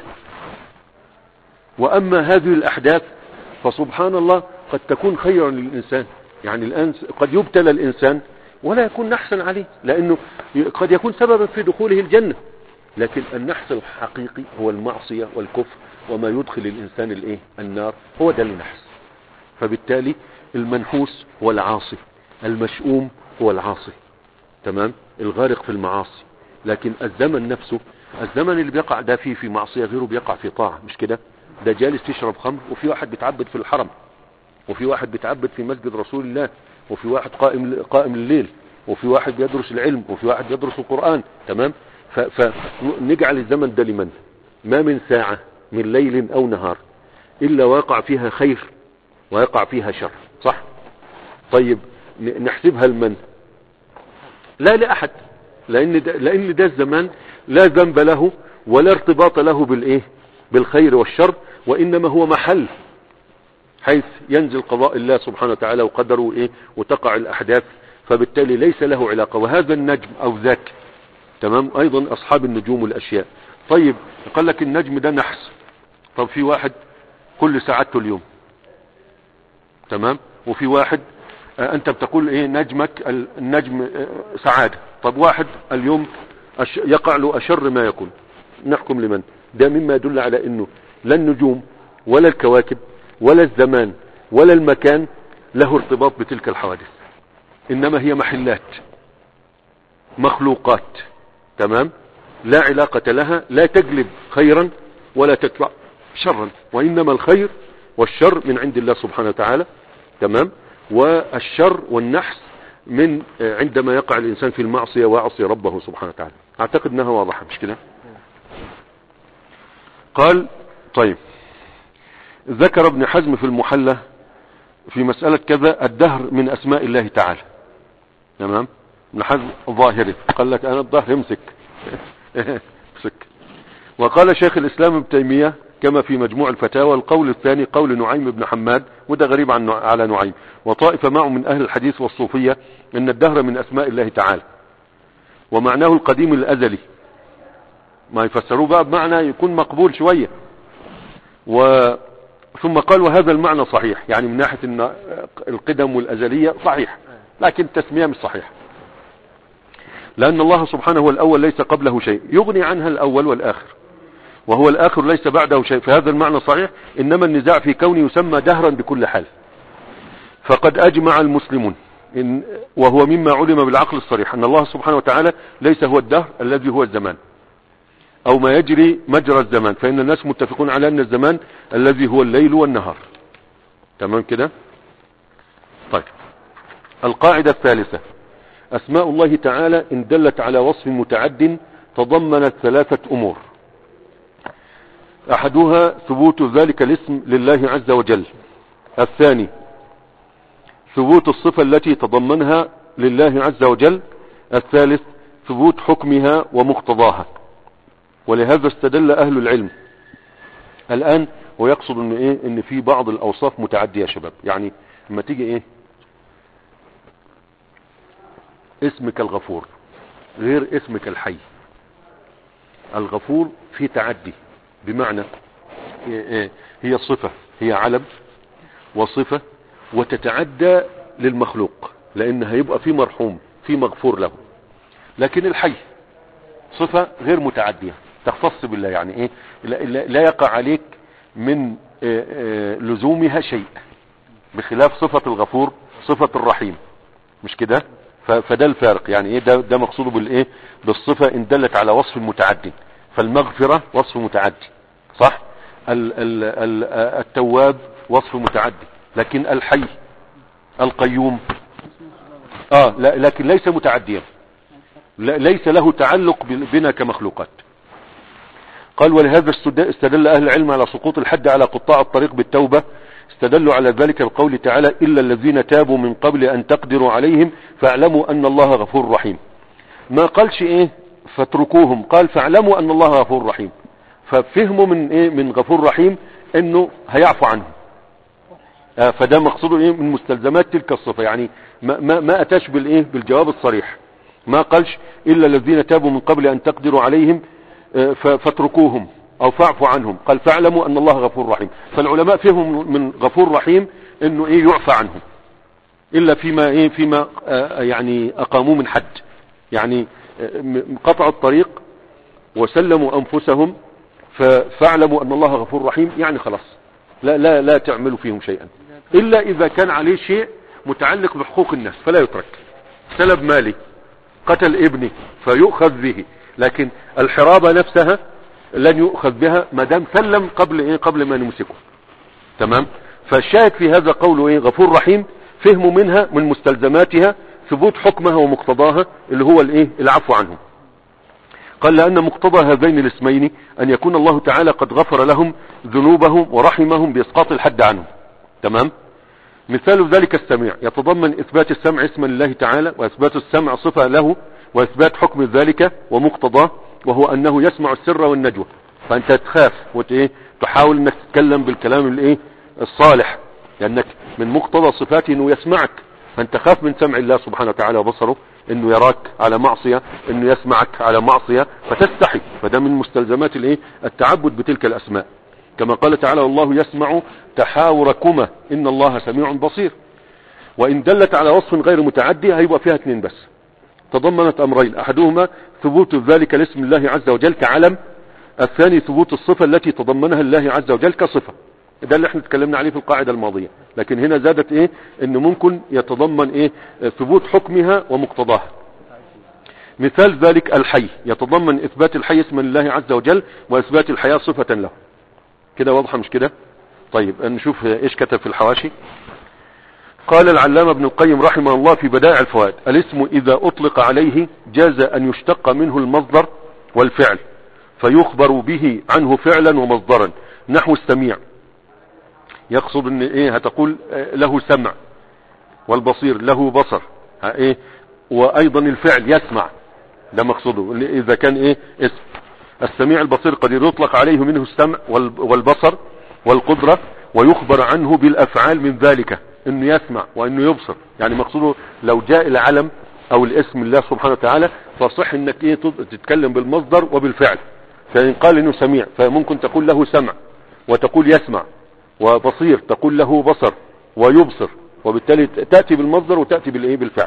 [SPEAKER 1] واما هذه الاحداث فسبحان الله قد تكون خيرا للانسان يعني الان قد يبتلى الانسان ولا يكون نحسا عليه لانه قد يكون سببا في دخوله الجنة لكن النحس الحقيقي هو المعصية والكفر وما يدخل الانسان الايه النار هو ده النحس فبالتالي المنحوس هو العاصي المشؤوم هو العاصي تمام الغارق في المعاصي لكن الزمن نفسه الزمن اللي بيقع ده فيه في معصية غيره بيقع في طاعة مش كده ده جالس يشرب خمر وفي واحد بيتعبد في الحرم وفي واحد بيتعبد في مسجد رسول الله وفي واحد قائم قائم الليل وفي واحد بيدرس العلم وفي واحد يدرس القرآن تمام فنجعل الزمن ده لمن ما من ساعة من ليل او نهار الا ويقع فيها خير ويقع فيها شر صح طيب ن- نحسبها لمن لا لأحد لأن ده, لأن ده الزمان لا ذنب له ولا ارتباط له بالإيه بالخير والشر وإنما هو محل حيث ينزل قضاء الله سبحانه وتعالى وقدره إيه وتقع الأحداث فبالتالي ليس له علاقة وهذا النجم أو ذاك تمام أيضا أصحاب النجوم والأشياء طيب قال لك النجم ده نحس طب في واحد كل ساعته اليوم تمام وفي واحد آه، انت بتقول ايه نجمك ال- النجم آه، سعادة طب واحد اليوم أش- يقع له اشر ما يكون نحكم لمن ده مما يدل على انه لا النجوم ولا الكواكب ولا الزمان ولا المكان له ارتباط بتلك الحوادث انما هي محلات مخلوقات تمام لا علاقة لها لا تجلب خيرا ولا تدفع شرا وإنما الخير والشر من عند الله سبحانه وتعالى تمام والشر والنحس من آه، عندما يقع الإنسان في المعصية ويعصي ربه سبحانه وتعالى أعتقد أنها واضحة مش كده قال طيب ذكر ابن حزم في المحلة في مسألة كذا الدهر من أسماء الله تعالى تمام ابن حزم ظاهري قال لك أنا الظهر امسك امسك وقال شيخ الإسلام ابن تيمية كما في مجموع الفتاوى القول الثاني قول نعيم بن حماد وده غريب عن على نعيم وطائفة معه من أهل الحديث والصوفية أن الدهر من أسماء الله تعالى ومعناه القديم الأزلي ما يفسروه بقى بمعنى يكون مقبول شوية و ثم قال وهذا المعنى صحيح يعني من ناحية ان القدم والأزلية صحيح لكن التسمية مش صحيح لأن الله سبحانه هو الأول ليس قبله شيء يغني عنها الأول والآخر وهو الآخر ليس بعده شيء فهذا المعنى صحيح إنما النزاع في كونه يسمى دهرا بكل حال فقد أجمع المسلمون إن وهو مما علم بالعقل الصريح أن الله سبحانه وتعالى ليس هو الدهر الذي هو الزمان أو ما يجري مجرى الزمان فإن الناس متفقون على أن الزمان الذي هو الليل والنهار تمام كده طيب القاعدة الثالثة أسماء الله تعالى إن دلت على وصف متعد تضمنت ثلاثة أمور أحدها ثبوت ذلك الاسم لله عز وجل الثاني ثبوت الصفة التي تضمنها لله عز وجل الثالث ثبوت حكمها ومقتضاها ولهذا استدل أهل العلم الآن ويقصد ان ايه ان في بعض الاوصاف متعدية يا شباب يعني لما تيجي ايه اسمك الغفور غير اسمك الحي الغفور في تعدي بمعنى إيه إيه هي صفة هي علم وصفة وتتعدى للمخلوق لان هيبقى في مرحوم في مغفور له لكن الحي صفة غير متعدية تختص بالله يعني ايه لا, لا, لا يقع عليك من آه، آه، لزومها شيء بخلاف صفة الغفور صفة الرحيم مش كده ف- فده الفارق يعني ايه ده, ده مقصوده بالايه بالصفة ان دلت على وصف متعدي فالمغفرة وصف متعدي صح ال ال ال آه، التواب وصف متعدي لكن الحي القيوم اه لا لكن ليس متعديا لا- ليس له تعلق بال- بنا كمخلوقات قال ولهذا استد- استدل أهل العلم على سقوط الحد على قطاع الطريق بالتوبة استدلوا على ذلك القول تعالى إلا الذين تابوا من قبل أن تقدروا عليهم فاعلموا أن الله غفور رحيم ما قالش إيه فاتركوهم قال فاعلموا أن الله غفور رحيم ففهموا من إيه من غفور رحيم أنه هيعفو عنهم آه، فده مقصوده ايه من مستلزمات تلك الصفة يعني ما, ما, ما اتاش بالايه بالجواب الصريح ما قالش الا الذين تابوا من قبل ان تقدروا عليهم آه، ف- فاتركوهم او فاعفوا عنهم قال فاعلموا ان الله غفور رحيم فالعلماء فيهم من غفور رحيم انه ايه يعفى عنهم الا فيما ايه فيما آه، يعني اقاموه من حد يعني آه، م- قطعوا الطريق وسلموا انفسهم ف- فاعلموا ان الله غفور رحيم يعني خلاص لا لا لا تعملوا فيهم شيئا الا اذا كان عليه شيء متعلق بحقوق الناس فلا يترك سلب مالي قتل ابني فيؤخذ به لكن الحرابة نفسها لن يؤخذ بها ما دام سلم قبل ايه قبل ما نمسكه تمام فالشاهد في هذا قوله ايه غفور رحيم فهموا منها من مستلزماتها ثبوت حكمها ومقتضاها اللي هو الايه العفو عنهم قال لأن مقتضى هذين الاسمين أن يكون الله تعالى قد غفر لهم ذنوبهم ورحمهم بإسقاط الحد عنهم تمام مثال ذلك السميع يتضمن إثبات السمع اسما لله تعالى وإثبات السمع صفة له وإثبات حكم ذلك ومقتضاه وهو أنه يسمع السر والنجوى فأنت تخاف وت إيه تحاول أنك تتكلم بالكلام الإيه الصالح لأنك من مقتضى صفاته أنه يسمعك فأنت خاف من سمع الله سبحانه وتعالى وبصره أنه يراك على معصية أنه يسمعك على معصية فتستحي فده من مستلزمات الإيه التعبد بتلك الأسماء كما قال تعالى والله يسمع تحاوركما إن الله سميع بصير وإن دلت على وصف غير متعدي هيبقى فيها اثنين بس تضمنت أمرين أحدهما ثبوت ذلك لاسم الله عز وجل كعلم الثاني ثبوت الصفة التي تضمنها الله عز وجل كصفة ده اللي احنا اتكلمنا عليه في القاعدة الماضية لكن هنا زادت ايه انه ممكن يتضمن ايه ثبوت حكمها ومقتضاها مثال ذلك الحي يتضمن اثبات الحي اسما لله عز وجل واثبات الحياة صفة له كده واضحة مش كده طيب نشوف ايش كتب في الحواشي قال العلامة ابن القيم رحمه الله في بدائع الفوائد الاسم اذا اطلق عليه جاز ان يشتق منه المصدر والفعل فيخبر به عنه فعلا ومصدرا نحو السميع يقصد ان ايه هتقول آه، له سمع والبصير له بصر ها ايه وايضا الفعل يسمع ده مقصوده اللي اذا كان ايه اسم السميع البصير قد يطلق عليه منه السمع وال- والبصر والقدرة ويخبر عنه بالافعال من ذلك انه يسمع وانه يبصر يعني مقصوده لو جاء العلم او الاسم الله سبحانه وتعالى فصح انك ايه تت- تتكلم بالمصدر وبالفعل فان قال انه سميع فممكن تقول له سمع وتقول يسمع وبصير تقول له بصر ويبصر وبالتالي تأتي بالمصدر وتأتي بالايه بالفعل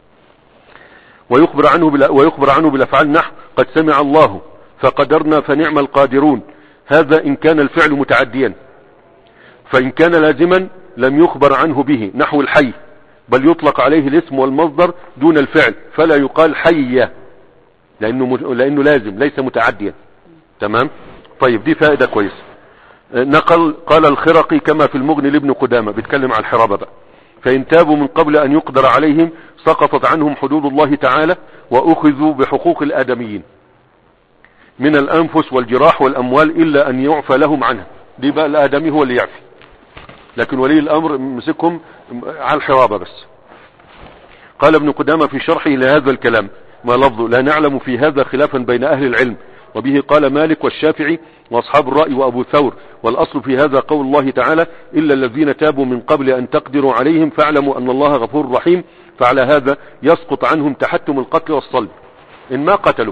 [SPEAKER 1] ويخبر عنه بلا ويخبر عنه بالافعال نحو قد سمع الله فقدرنا فنعم القادرون هذا ان كان الفعل متعديا فان كان لازما لم يخبر عنه به نحو الحي بل يطلق عليه الاسم والمصدر دون الفعل فلا يقال حي لانه مت- لانه لازم ليس متعديا تمام طيب دي فائده كويسه نقل قال الخرقي كما في المغني لابن قدامه بيتكلم عن الحرابه بقى فإن تابوا من قبل أن يقدر عليهم سقطت عنهم حدود الله تعالى وأخذوا بحقوق الآدميين من الأنفس والجراح والأموال إلا أن يعفى لهم عنها دي بقى الآدمي هو اللي يعفي لكن ولي الأمر مسكهم على الحرابة بس قال ابن قدامة في شرحه لهذا الكلام ما لفظه لا نعلم في هذا خلافا بين أهل العلم وبه قال مالك والشافعي وأصحاب الرأي وأبو ثور والأصل في هذا قول الله تعالى إلا الذين تابوا من قبل أن تقدروا عليهم فاعلموا أن الله غفور رحيم فعلى هذا يسقط عنهم تحتم القتل والصلب إن ما قتلوا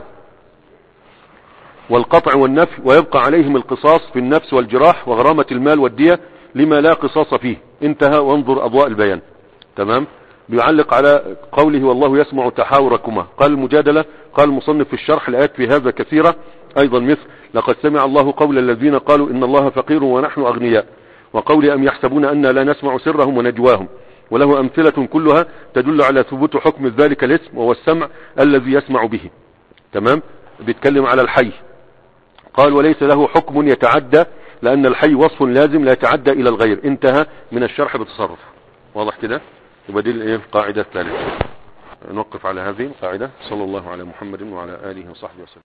[SPEAKER 1] والقطع والنفي ويبقى عليهم القصاص في النفس والجراح وغرامة المال والدية لما لا قصاص فيه انتهى وانظر أضواء البيان تمام بيعلق على قوله والله يسمع تحاوركما قال المجادلة قال المصنف في الشرح الآيات في هذا كثيرة أيضا مثل لقد سمع الله قول الذين قالوا إن الله فقير ونحن أغنياء وقول أم يحسبون أن لا نسمع سرهم ونجواهم وله أمثلة كلها تدل على ثبوت حكم ذلك الاسم وهو السمع الذي يسمع به تمام بيتكلم على الحي قال وليس له حكم يتعدى لأن الحي وصف لازم لا يتعدى إلى الغير انتهى من الشرح بتصرف واضح كده يبقى دي الايه القاعدة الثالثة نوقف على هذه القاعدة صلى الله على محمد وعلى آله وصحبه وسلم